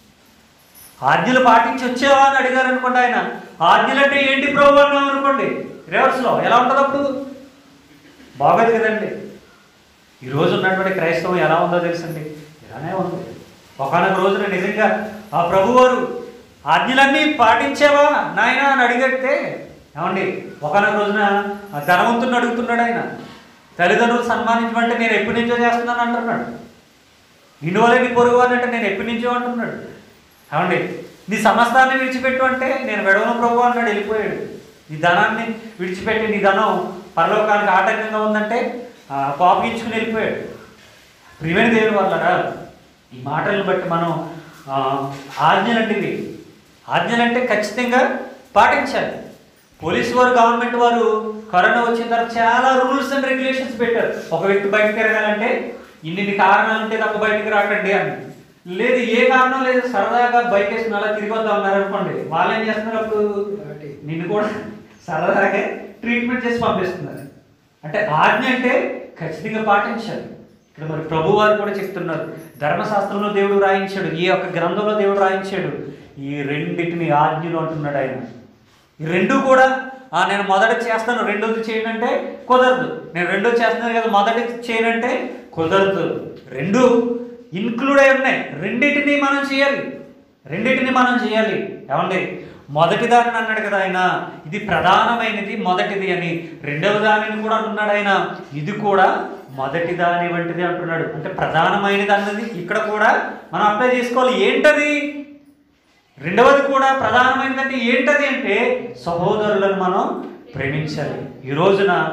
ఆజ్ఞలు పాటించి వచ్చావా అని అడిగారు అనుకోండి ఆయన ఆజ్ఞలు అంటే ఏంటి ప్రభు అన్నాం అనుకోండి రివర్స్లో ఎలా ఉంటుంది అప్పుడు బాగోదు కదండి ఈ రోజు ఉన్నటువంటి క్రైస్తవం ఎలా ఉందో తెలుసండి ఇలానే ఉంది ఒకనొక రోజున నిజంగా ఆ ప్రభువారు ఆజ్ఞలన్నీ పాటించావా నాయన అని అడిగితే ఏమండి ఒకనొక రోజున ఆ ధనవంతుని అడుగుతున్నాడు ఆయన తల్లిదండ్రులు సన్మానించమంటే నేను ఎప్పటి నుంచో చేస్తున్నాను అంటున్నాడు నిన్ను వల్ల నీ పొరుగు అంటే నేను ఎప్పటి నుంచో అంటున్నాడు ఏమండి నీ సమస్తాన్ని విడిచిపెట్టు అంటే నేను వెడవను ప్రభు అన్నాడు వెళ్ళిపోయాడు నీ ధనాన్ని విడిచిపెట్టి నీ ధనం పరలోకానికి ఆటంకంగా ఉందంటే ఆ, కోపగించుకుని వెళ్ళిపోయాడు ప్రియమైన దేవుని వల్లరా ఈ మాటలను బట్టి మనం ఆ, ఆజ్ఞలంటే ఇవి ఆజ్ఞలంటే ఖచ్చితంగా పాటించాలి పోలీసు వారు గవర్నమెంట్ వారు కరోనా వచ్చిన తర్వాత చాలా రూల్స్ అండ్ రెగ్యులేషన్స్ పెట్టారు ఒక వ్యక్తి బయటకు తిరగాలంటే ఇన్ని కారణాలు ఉంటే తప్ప బయటకు రాకండి అని లేదు ఏ కారణం లేదు సరదాగా బైక్ వేసుకుని అలా తిరిగి వద్దాం అన్నారు అనుకోండి వాళ్ళు ఏం చేస్తున్నారు అప్పుడు నిన్ను కూడా సరదాగా ట్రీట్మెంట్ చేసి పంపిస్తున్నారు అంటే ఆజ్ఞ అంటే ఖచ్చితంగా పాటించాలి ఇక్కడ మరి ప్రభు వారు కూడా చెప్తున్నారు ధర్మశాస్త్రంలో దేవుడు రాయించాడు ఈ యొక్క గ్రంథంలో దేవుడు రాయించాడు ఈ రెండింటిని ఆజ్ఞలు అంటున్నాడు ఆయన ఈ రెండు కూడా ఆ, నేను మొదట చేస్తాను రెండోది చేయనంటే కుదరదు నేను రెండోది చేస్తున్నాను కదా మొదటి చేయనంటే కుదరదు రెండు ఇన్క్లూడ్ అయి ఉన్నాయి రెండింటిని మనం చేయాలి రెండింటిని మనం చేయాలి ఏమండి మొదటి దానిని అన్నాడు కదా ఆయన ఇది ప్రధానమైనది మొదటిది అని రెండవ దానిని కూడా అంటున్నాడు ఆయన ఇది కూడా మొదటి దాని వంటిది అంటున్నాడు అంటే ప్రధానమైనది అన్నది ఇక్కడ కూడా మనం అప్లై చేసుకోవాలి ఏంటది రెండవది కూడా ప్రధానమైనదంటే ఏంటది అంటే సహోదరులను మనం ప్రేమించాలి ఈ రోజున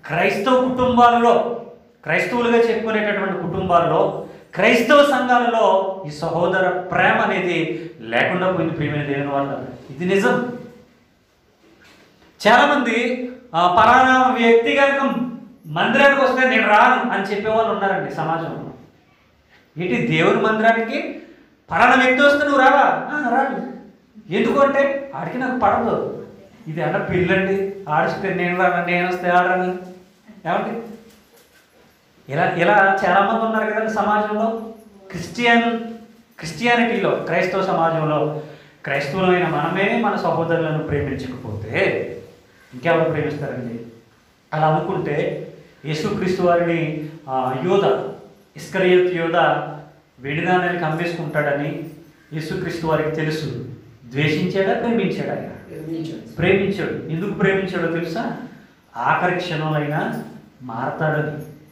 క్రైస్తవ కుటుంబాలలో క్రైస్తవులుగా చెప్పుకునేటటువంటి కుటుంబాల్లో క్రైస్తవ సంఘాలలో ఈ సహోదర ప్రేమ అనేది లేకుండా పోయింది ప్రియమైన దేవుని వల్ల ఇది నిజం చాలామంది ఆ, పలానా వ్యక్తి కనుక మందిరానికి వస్తే నేను రాను అని చెప్పేవాళ్ళు ఉన్నారండి సమాజంలో ఏంటి దేవుని మందిరానికి పలానా వ్యక్తి వస్తే నువ్వు రావా "ఆ, రాను ఎందుకు అంటే ఆడికి నాకు పడదు ఇది అన్న పిల్లండి ఆడిస్తే నేను రాను నేను వస్తే ఆడరాను ఏమండి ఇలా ఇలా చాలామంది ఉన్నారు కదండి సమాజంలో క్రిస్టియన్ క్రిస్టియానిటీలో క్రైస్తవ సమాజంలో క్రైస్తవులమైన మనమే మన సహోదరులను ప్రేమించకపోతే ఇంకెవరు ప్రేమిస్తారండి అలా అనుకుంటే యేసుక్రీస్తు వారిని ఆ, యోధ ఇస్కరియత్ యోధ వెడిదానానికి అమ్మేసుకుంటాడని యేసుక్రీస్తు వారికి తెలుసు ద్వేషించాడా ప్రేమించాడా ఆయన ప్రేమించాడు ఎందుకు ప్రేమించాడో తెలుసా ఆఖరి క్షణంలో మారతాడని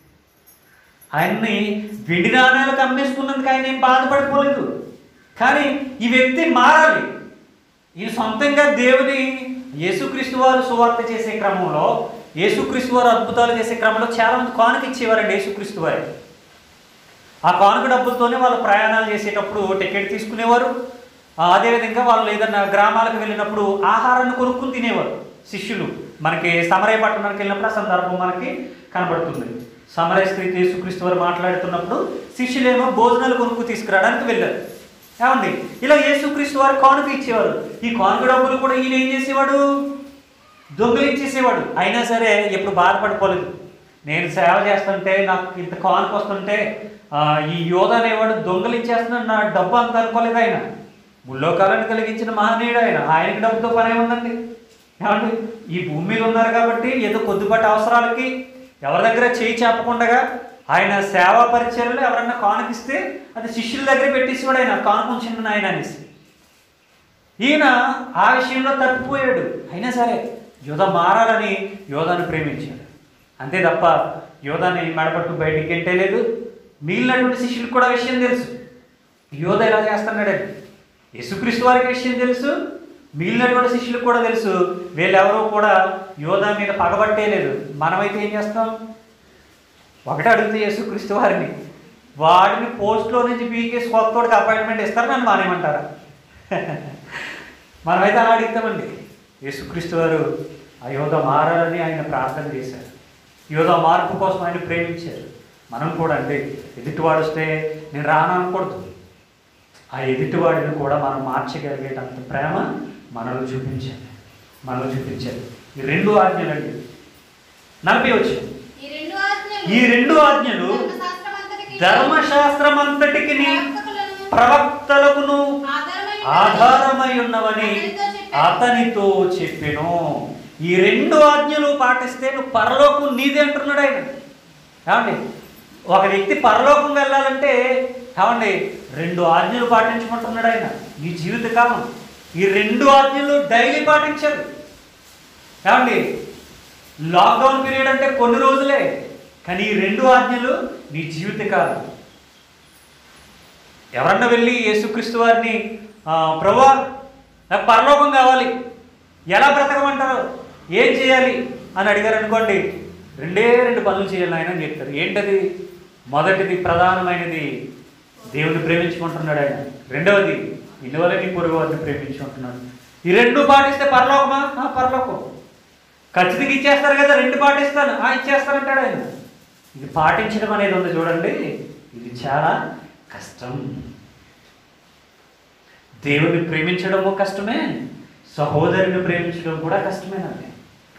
ఆయన్ని వెండి నాణ్యాలకు అమ్మేసుకున్నందుకు ఆయన ఏం బాధపడిపోలేదు కానీ ఈ వ్యక్తి మారాలి ఈ సొంతంగా దేవుని యేసుక్రీస్తు వారు సువార్త చేసే క్రమంలో యేసుక్రీస్తు వారు అద్భుతాలు చేసే క్రమంలో చాలా మంది కానుక ఇచ్చేవారండి యేసుక్రీస్తు వారి ఆ కానుక డబ్బులతోనే వాళ్ళు ప్రయాణాలు చేసేటప్పుడు టికెట్ తీసుకునేవారు ఆ, అదేవిధంగా వాళ్ళు ఏదన్నా గ్రామాలకు వెళ్ళినప్పుడు ఆహారాన్ని కొనుక్కుని తినేవారు శిష్యులు మనకి సమరయ పట్టణానికి వెళ్ళినప్పుడు ఆ సందర్భం మనకి కనబడుతుంది సమరయ స్త్రీ యేసుక్రీస్తు వారు మాట్లాడుతున్నప్పుడు శిష్యులేమో భోజనాలు కొనుక్కు తీసుకురావడానికి వెళ్ళారు ఏమండి ఇలా యేసుక్రీస్తు వారు కానుక ఇచ్చేవారు ఈ కానుక డబ్బులు కూడా ఈయన ఏం చేసేవాడు దొంగిలించేసేవాడు అయినా సరే ఎప్పుడు బాధపడిపోలేదు నేను సేవ చేస్తుంటే నాకు ఇంత కానుక వస్తుంటే ఆ, ఈ యోధ అనేవాడు దొంగలించేస్తున్నాడు నా డబ్బు అంత అనుకోలేదు ఆయన ముల్లోకాలను కలిగించిన మహనీయుడు ఆయన ఆయనకి డబ్బుతో పనే ఉందండి ఏమండి ఈ భూమి మీద ఉన్నారు కాబట్టి ఏదో కొద్దిపాటి అవసరాలకి ఎవరి దగ్గర చేయి చెప్పకుండా ఆయన సేవా పరిచయలు ఎవరన్నా కానుకిస్తే అది శిష్యుల దగ్గర పెట్టేసేవాడు ఆయన కానుక ఉంచిన ఆయన అనేసి ఈయన ఆ విషయంలో తప్పిపోయాడు అయినా సరే యోధ మారాలని యోధాను ప్రేమించాడు అంతే తప్ప యోధాని మెడపట్టు బయటికి గెంటేలేదు మిగిలినటువంటి శిష్యులకు కూడా విషయం తెలుసు యోధ ఎలా చేస్తున్నాడని యేసుక్రీస్తు వారికి విషయం తెలుసు మిగిలినటువంటి శిష్యులకు కూడా తెలుసు వీళ్ళెవరూ కూడా యోధా మీద పగబట్టేలేదు మనమైతే ఏం చేస్తాం ఒకటే అడిగితే యేసుక్రీస్తు వారిని వాడిని పోస్ట్లో నుంచి పీకేసి కొత్తోడికి అపాయింట్మెంట్ ఇస్తారు నన్ను మానేమంటారా మనమైతే అలా అడుగుతామండి యేసుక్రీస్తు వారు ఆ యోధ మారాలని ఆయన ప్రార్థన చేశారు యోధ మార్పు కోసం ఆయన ప్రేమించారు మనం కూడా అండి ఎదుటివాడు వస్తే నేను రాను అనకూడదు ఆ ఎదుటివాడిని కూడా మనం మార్చగలిగేటంత ప్రేమ మనలో చూపించాలి మనలో చూపించాలి ఈ రెండు ఆజ్ఞలండి నలభై వచ్చి ఈ రెండు ఆజ్ఞలు ఈ రెండు ఆజ్ఞలు ధర్మశాస్త్రమంతటికి ధర్మశాస్త్రం అంతటికి ప్రవక్తలను ప్రవక్తలకును ఆధారమై ఆధారమై ఉన్నవని అతనితో చెప్పెను ఈ రెండు ఆజ్ఞలు పాటిస్తే నువ్వు పరలోకం నీదే అంటున్నాడు ఆయన ఏమండి ఒక వ్యక్తి పరలోకం వెళ్ళాలంటే ఏమండి రెండు ఆజ్ఞలు పాటించమంటున్నాడు ఆయన నీ జీవితకాలం ఈ రెండు ఆజ్ఞలు డైలీ పాటించారు ఏమండి లాక్డౌన్ పీరియడ్ అంటే కొన్ని రోజులే కానీ ఈ రెండు ఆజ్ఞలు నీ జీవితకాలం ఎవరన్నా వెళ్ళి యేసుక్రీస్తు వారిని "ఆ, ప్రభువా నాకు పరలోకం కావాలి ఎలా బ్రతకమంటారు ఏం చేయాలి అని అడిగారు అనుకోండి రెండే రెండు పనులు చేయాలి ఆయన అని చెప్తారు ఏంటది మొదటిది ప్రధానమైనది దేవుని ప్రేమించుకుంటున్నాడు ఆయన రెండవది ఇనువల నీ పొరుగు వారిని ప్రేమించుకుంటున్నాడు ఈ రెండు పాటిస్తే పరలోకమా "ఆ, పరలోకం ఖచ్చితంగా ఇచ్చేస్తారు కదా రెండు పాటిస్తాను ఆ ఇచ్చేస్తానంటాడు ఆయన ఇది పాటించడం అనేది ఉంది చూడండి ఇది చాలా కష్టం దేవుని ప్రేమించడము కష్టమే సహోదరుని ప్రేమించడం కూడా కష్టమేనండి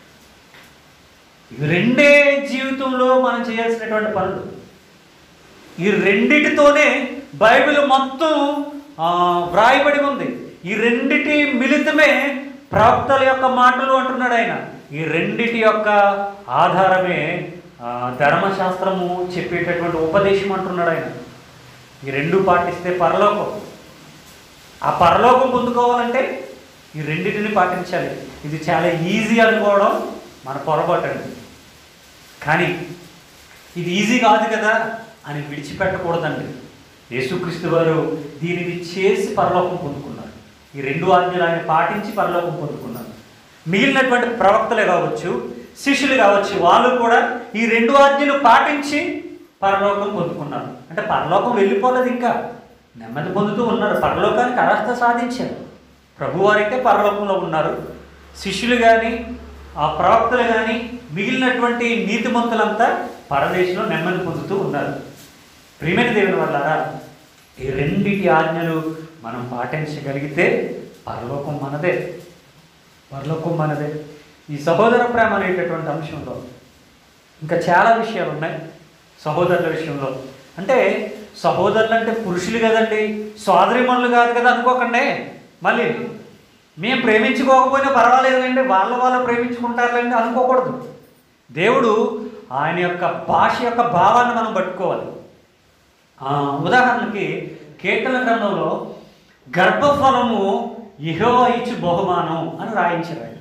ఇవి రెండే జీవితంలో మనం చేయాల్సినటువంటి పనులు ఈ రెండిటితోనే బైబిల్ మొత్తం ఆ, వ్రాయబడి ఉంది ఈ రెండిటి మిళితమే ప్రవక్తల యొక్క మాటలు అంటున్నాడు ఆయన ఈ రెండిటి యొక్క ఆధారమే ఆ, ధర్మశాస్త్రము చెప్పేటటువంటి ఉపదేశం అంటున్నాడు ఆయన ఈ రెండు పాటిస్తే పరలోకం ఆ పరలోకం పొందుకోవాలంటే ఈ రెండింటిని పాటించాలి ఇది చాలా ఈజీ అనుకోవడం మన పొరపాటండి కానీ ఇది ఈజీ కాదు కదా అని విడిచిపెట్టకూడదండి యేసుక్రీస్తు వారు దీనిని చేసి పరలోకం పొందుకున్నారు ఈ రెండు ఆజ్ఞలు ఆయన పాటించి పరలోకం పొందుకున్నారు మిగిలినటువంటి ప్రవక్తలే కావచ్చు శిష్యులు కావచ్చు వాళ్ళు కూడా ఈ రెండు ఆజ్ఞలు పాటించి పరలోకం పొందుకున్నారు అంటే పరలోకం వెళ్ళిపోలేదు ఇంకా నెమ్మది పొందుతూ ఉన్నారు పరలోకానికి అర్హత సాధించారు ప్రభువారైతే పరలోకంలో ఉన్నారు శిష్యులు కానీ ఆ ప్రవక్తలు కానీ మిగిలినటువంటి నీతిమంతులంతా పరదేశంలో నెమ్మది పొందుతూ ఉన్నారు ప్రియమైన దేవుని వల్ల ఈ రెండిటి ఆజ్ఞలు మనం పాటించగలిగితే పరలోకం మనదే పరలోకం మనదే ఈ సహోదర ప్రేమ అనేటటువంటి అంశంలో ఇంకా చాలా విషయాలు ఉన్నాయి సహోదరుల విషయంలో అంటే సహోదరులు అంటే పురుషులు కదండి సోదరిమణులు కాదు కదా అనుకోకండి మళ్ళీ మేము ప్రేమించుకోకపోయినా పర్వాలేదండి వాళ్ళ వాళ్ళు ప్రేమించుకుంటారులేండి అనుకోకూడదు దేవుడు ఆయన యొక్క భాష యొక్క భావాన్ని మనం పట్టుకోవాలి ఆ, ఉదాహరణకి కీర్తన గ్రంథంలో గర్భఫలము ఇహో ఇచ్చు బహుమానం అని రాయించారు ఆయన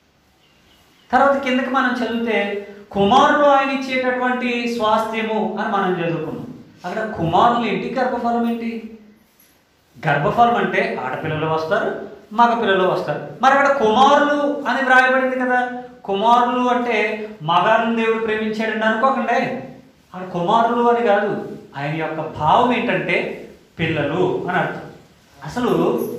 తర్వాత కిందకి మనం చదివితే కుమారుడు ఆయన ఇచ్చేటటువంటి స్వాస్థ్యము అని మనం చదువుకున్నాం అక్కడ కుమారులు ఏంటి గర్భఫలం ఏంటి గర్భఫలం అంటే ఆడపిల్లలు వస్తారు మగ పిల్లలు వస్తారు మరి అక్కడ కుమారులు అని వ్రాయబడింది కదా కుమారులు అంటే మగాళ్ళని దేవుడు ప్రేమించాడండి అనుకోకండి అక్కడ కుమారులు అని కాదు ఆయన యొక్క భావం ఏంటంటే పిల్లలు అని అర్థం అసలు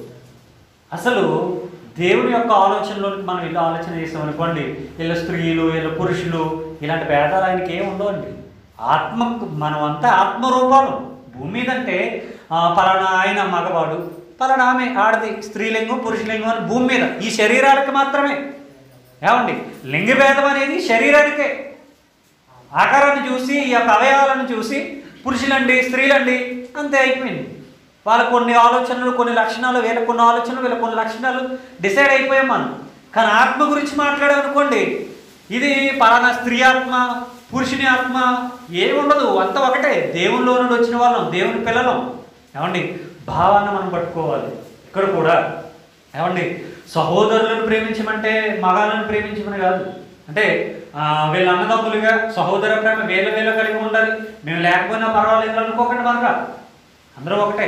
అసలు దేవుని యొక్క ఆలోచనలోకి మనం ఇలా ఆలోచన చేసాం అనుకోండి వీళ్ళ స్త్రీలు వీళ్ళ పురుషులు ఇలాంటి భేదాలు ఆయనకి ఏమి ఉండవండి ఆత్మ మనం అంతా ఆత్మరూపాలు భూమి మీద అంటే ఆ, పలానా ఆయన మగవాడు పలానా ఆమె ఆడది స్త్రీలింగం పురుషలింగం అని భూమి మీద ఈ శరీరాలకు మాత్రమే ఏమండి లింగ భేదం అనేది శరీరానికే ఆకారాన్ని చూసి ఈ యొక్క అవయవాలను చూసి పురుషులండి స్త్రీలండి అంతే అయిపోయింది వాళ్ళ కొన్ని ఆలోచనలు కొన్ని లక్షణాలు వీళ్ళ కొన్ని ఆలోచనలు వీళ్ళ కొన్ని లక్షణాలు డిసైడ్ అయిపోయాం మనం కానీ ఆత్మ గురించి మాట్లాడామనుకోండి ఇది పలానా స్త్రీ ఆత్మ పురుషుని ఆత్మ ఏమి ఉండదు అంత ఒకటే దేవునిలో నుండి వచ్చిన వాళ్ళం దేవుని పిల్లలం ఏమండి భావాన్ని మనం పట్టుకోవాలి ఇక్కడ కూడా ఏమండి సహోదరులను ప్రేమించమంటే మగాళ్ళను ప్రేమించమని కాదు అంటే ఆ, వీళ్ళ అన్నదమ్ములుగా సహోదర ప్రేమ వేల వేల కలిగి ఉండాలి మేము లేకపోయినా పర్వాలేదు అనుకోకండి మనగా అందరూ ఒకటే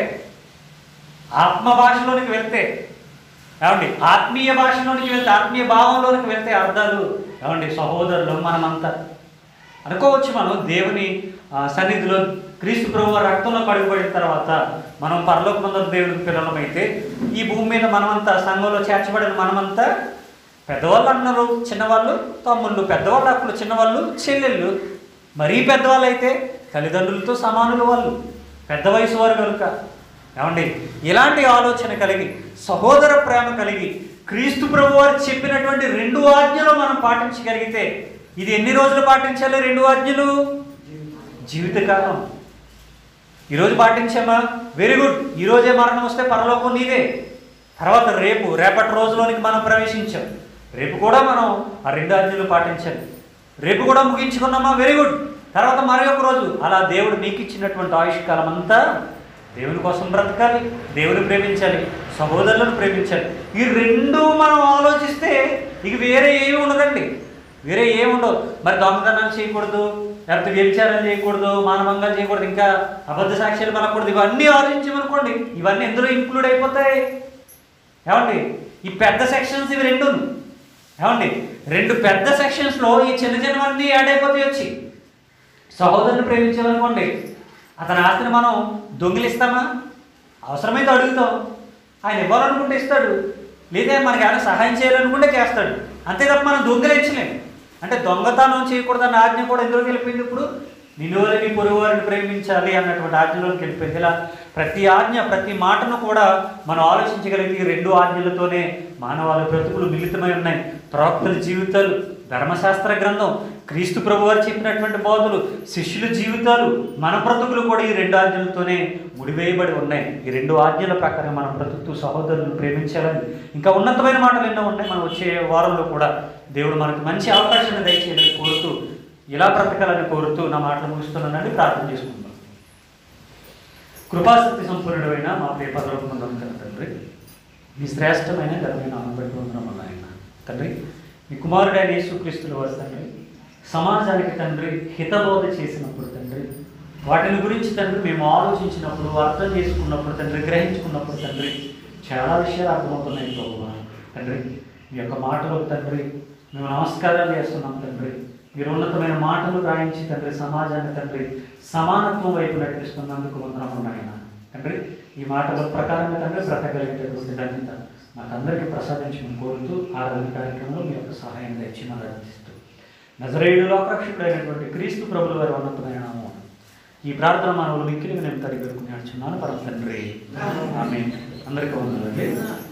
ఆత్మ భాషలోనికి వెళ్తే ఏమండి ఆత్మీయ భాషలోనికి వెళ్తే ఆత్మీయ భావంలోనికి వెళ్తే అర్థాలు ఏమండి సహోదరులు మనమంతా అనుకోవచ్చు మనం దేవుని ఆ, సన్నిధిలో క్రీస్తు ప్రభు రక్తంలో కడుగుబడిన తర్వాత మనం పరలోక మందర దేవుడికి పిల్లలమైతే ఈ భూమి మీద మనమంతా సంఘంలో చేర్చబడిన మనమంతా పెద్దవాళ్ళు అన్నారు చిన్నవాళ్ళు తమ్ముళ్ళు పెద్దవాళ్ళు అక్కలు చిన్నవాళ్ళు చెల్లెళ్ళు మరీ పెద్దవాళ్ళు అయితే తల్లిదండ్రులతో సమానులు వాళ్ళు పెద్ద వయసు వారు కనుక ఏమండి ఇలాంటి ఆలోచన కలిగి సహోదర ప్రేమ కలిగి క్రీస్తు ప్రభు వారు చెప్పినటువంటి రెండు ఆజ్ఞలు మనం పాటించగలిగితే ఇది ఎన్ని రోజులు పాటించాలి రెండు ఆజ్ఞలు జీవితకాలం ఈరోజు పాటించామా వెరీ గుడ్ ఈరోజే మరణం వస్తే పరలోకం నీదే తర్వాత రేపు రేపటి రోజులోనికి మనం ప్రవేశించాం రేపు కూడా మనం ఆ రెండు ఆజ్ఞలు పాటించాలి రేపు కూడా ముగించుకున్నామా వెరీ గుడ్ తర్వాత మరి ఒక రోజు అలా దేవుడు నీకు ఇచ్చినటువంటి ఆయుష్ కాలం అంతా దేవుని కోసం బ్రతకాలి దేవుని ప్రేమించాలి సహోదరులను ప్రేమించాలి ఈ రెండు మనం ఆలోచిస్తే ఇక వేరే ఏమి ఉండదండి వేరే ఏమి ఉండవు మరి దొంగతనాలు చేయకూడదు లేకపోతే వ్యభిచారం చేయకూడదు మానవంగాలు చేయకూడదు ఇంకా అబద్ధ సాక్ష్యాలు పలకూడదు ఇవన్నీ ఆలోచించమనుకోండి ఇవన్నీ ఎందులో ఇంక్లూడ్ అయిపోతాయి ఏమండి ఈ పెద్ద సెక్షన్స్ ఇవి రెండు ఏమండి రెండు పెద్ద సెక్షన్స్లో ఈ చిన్న చిన్నవన్నీ యాడ్ అయిపోతాయి వచ్చి సహోదరుని ప్రేమించామనుకోండి అతని ఆస్తిని మనం దొంగిలిస్తామా అవసరమైతే అడుగుతాం ఆయన ఇవ్వాలనుకుంటే ఇస్తాడు లేదా మనకి ఏమైనా సహాయం చేయాలనుకుంటే చేస్తాడు అంతే తప్ప మనం దొంగిలించలేం అంటే దొంగతనం చేయకూడదన్న ఆజ్ఞ కూడా ఎందులోకి వెళ్ళిపోయింది ఇప్పుడు నిలువలని పొరుగు వారిని ప్రేమించాలి అన్నటువంటి ఆజ్ఞలోకి వెళ్ళిపోయింది ఇలా ప్రతి ఆజ్ఞ ప్రతి మాటను కూడా మనం ఆలోచించగలిగి ఈ రెండు ఆజ్ఞలతోనే మానవాళి బ్రతుకులు మిళితమై ఉన్నాయి ప్రవక్తల జీవితాలు ధర్మశాస్త్ర గ్రంథం క్రీస్తు ప్రభు వారు చెప్పినటువంటి బోధలు శిష్యుల జీవితాలు మన బ్రతుకులు కూడా ఈ రెండు ఆజ్ఞలతోనే ముడివేయబడి ఉన్నాయి ఈ రెండు ఆజ్ఞల ప్రకారం మనం బ్రతుకుతూ సహోదరులను ప్రేమించాలని ఇంకా ఉన్నతమైన మాటలు ఎన్నో ఉన్నాయి మనం వచ్చే వారంలో కూడా దేవుడు మనకు మంచి అవకాశాన్ని దయచేయాలని కోరుతూ ఇలా బ్రతకాలని కోరుతూ నా మాటలు ముగిస్తున్నానని ప్రార్థన చేసుకుందాం కృపాశక్తి సంపూర్ణుడైన మా ప్రియ పదలోకమందరం కదా తండ్రి మీ శ్రేష్టమైన ఘనమైన నామం బట్టి వందనం ఆయన తండ్రి మీ కుమారుడైన యేసుక్రీస్తుల వారు తండ్రి సమాజానికి తండ్రి హితబోధ చేసినప్పుడు తండ్రి వాటిని గురించి తండ్రి మేము ఆలోచించినప్పుడు అర్థం చేసుకున్నప్పుడు తండ్రి గ్రహించుకున్నప్పుడు తండ్రి చాలా విషయాలు అర్థమవుతున్నాయి ప్రభువా తండ్రి మీ యొక్క మాటలు తండ్రి మేము నమస్కారాలు చేస్తున్నాం తండ్రి మీరు ఉన్నతమైన మాటలు రాయించి తండ్రి సమాజాన్ని తండ్రి సమానత్వం వైపు నడిపిస్తున్నందుకు వందనము నాయన తండ్రి ఈ మాటల ప్రకారంగా తండ్రి బ్రతకగలిగేటటువంటి ధన్యత మాకందరికీ ప్రసాదించమని కోరుతూ ఆరాధన కార్యక్రమంలో మీ యొక్క సహాయం తెచ్చి ఆరాధిస్తూ నజరేయుడు లోకరక్షకుడైనటువంటి క్రీస్తు ప్రభుల వారి ఉన్నతమైన నామం ఈ ప్రార్థన మానవులు మిక్కిలి నేను తడి పెట్టుకుని నడుచున్నాను పరమ తండ్రి ఆమె అందరికీ వందలండి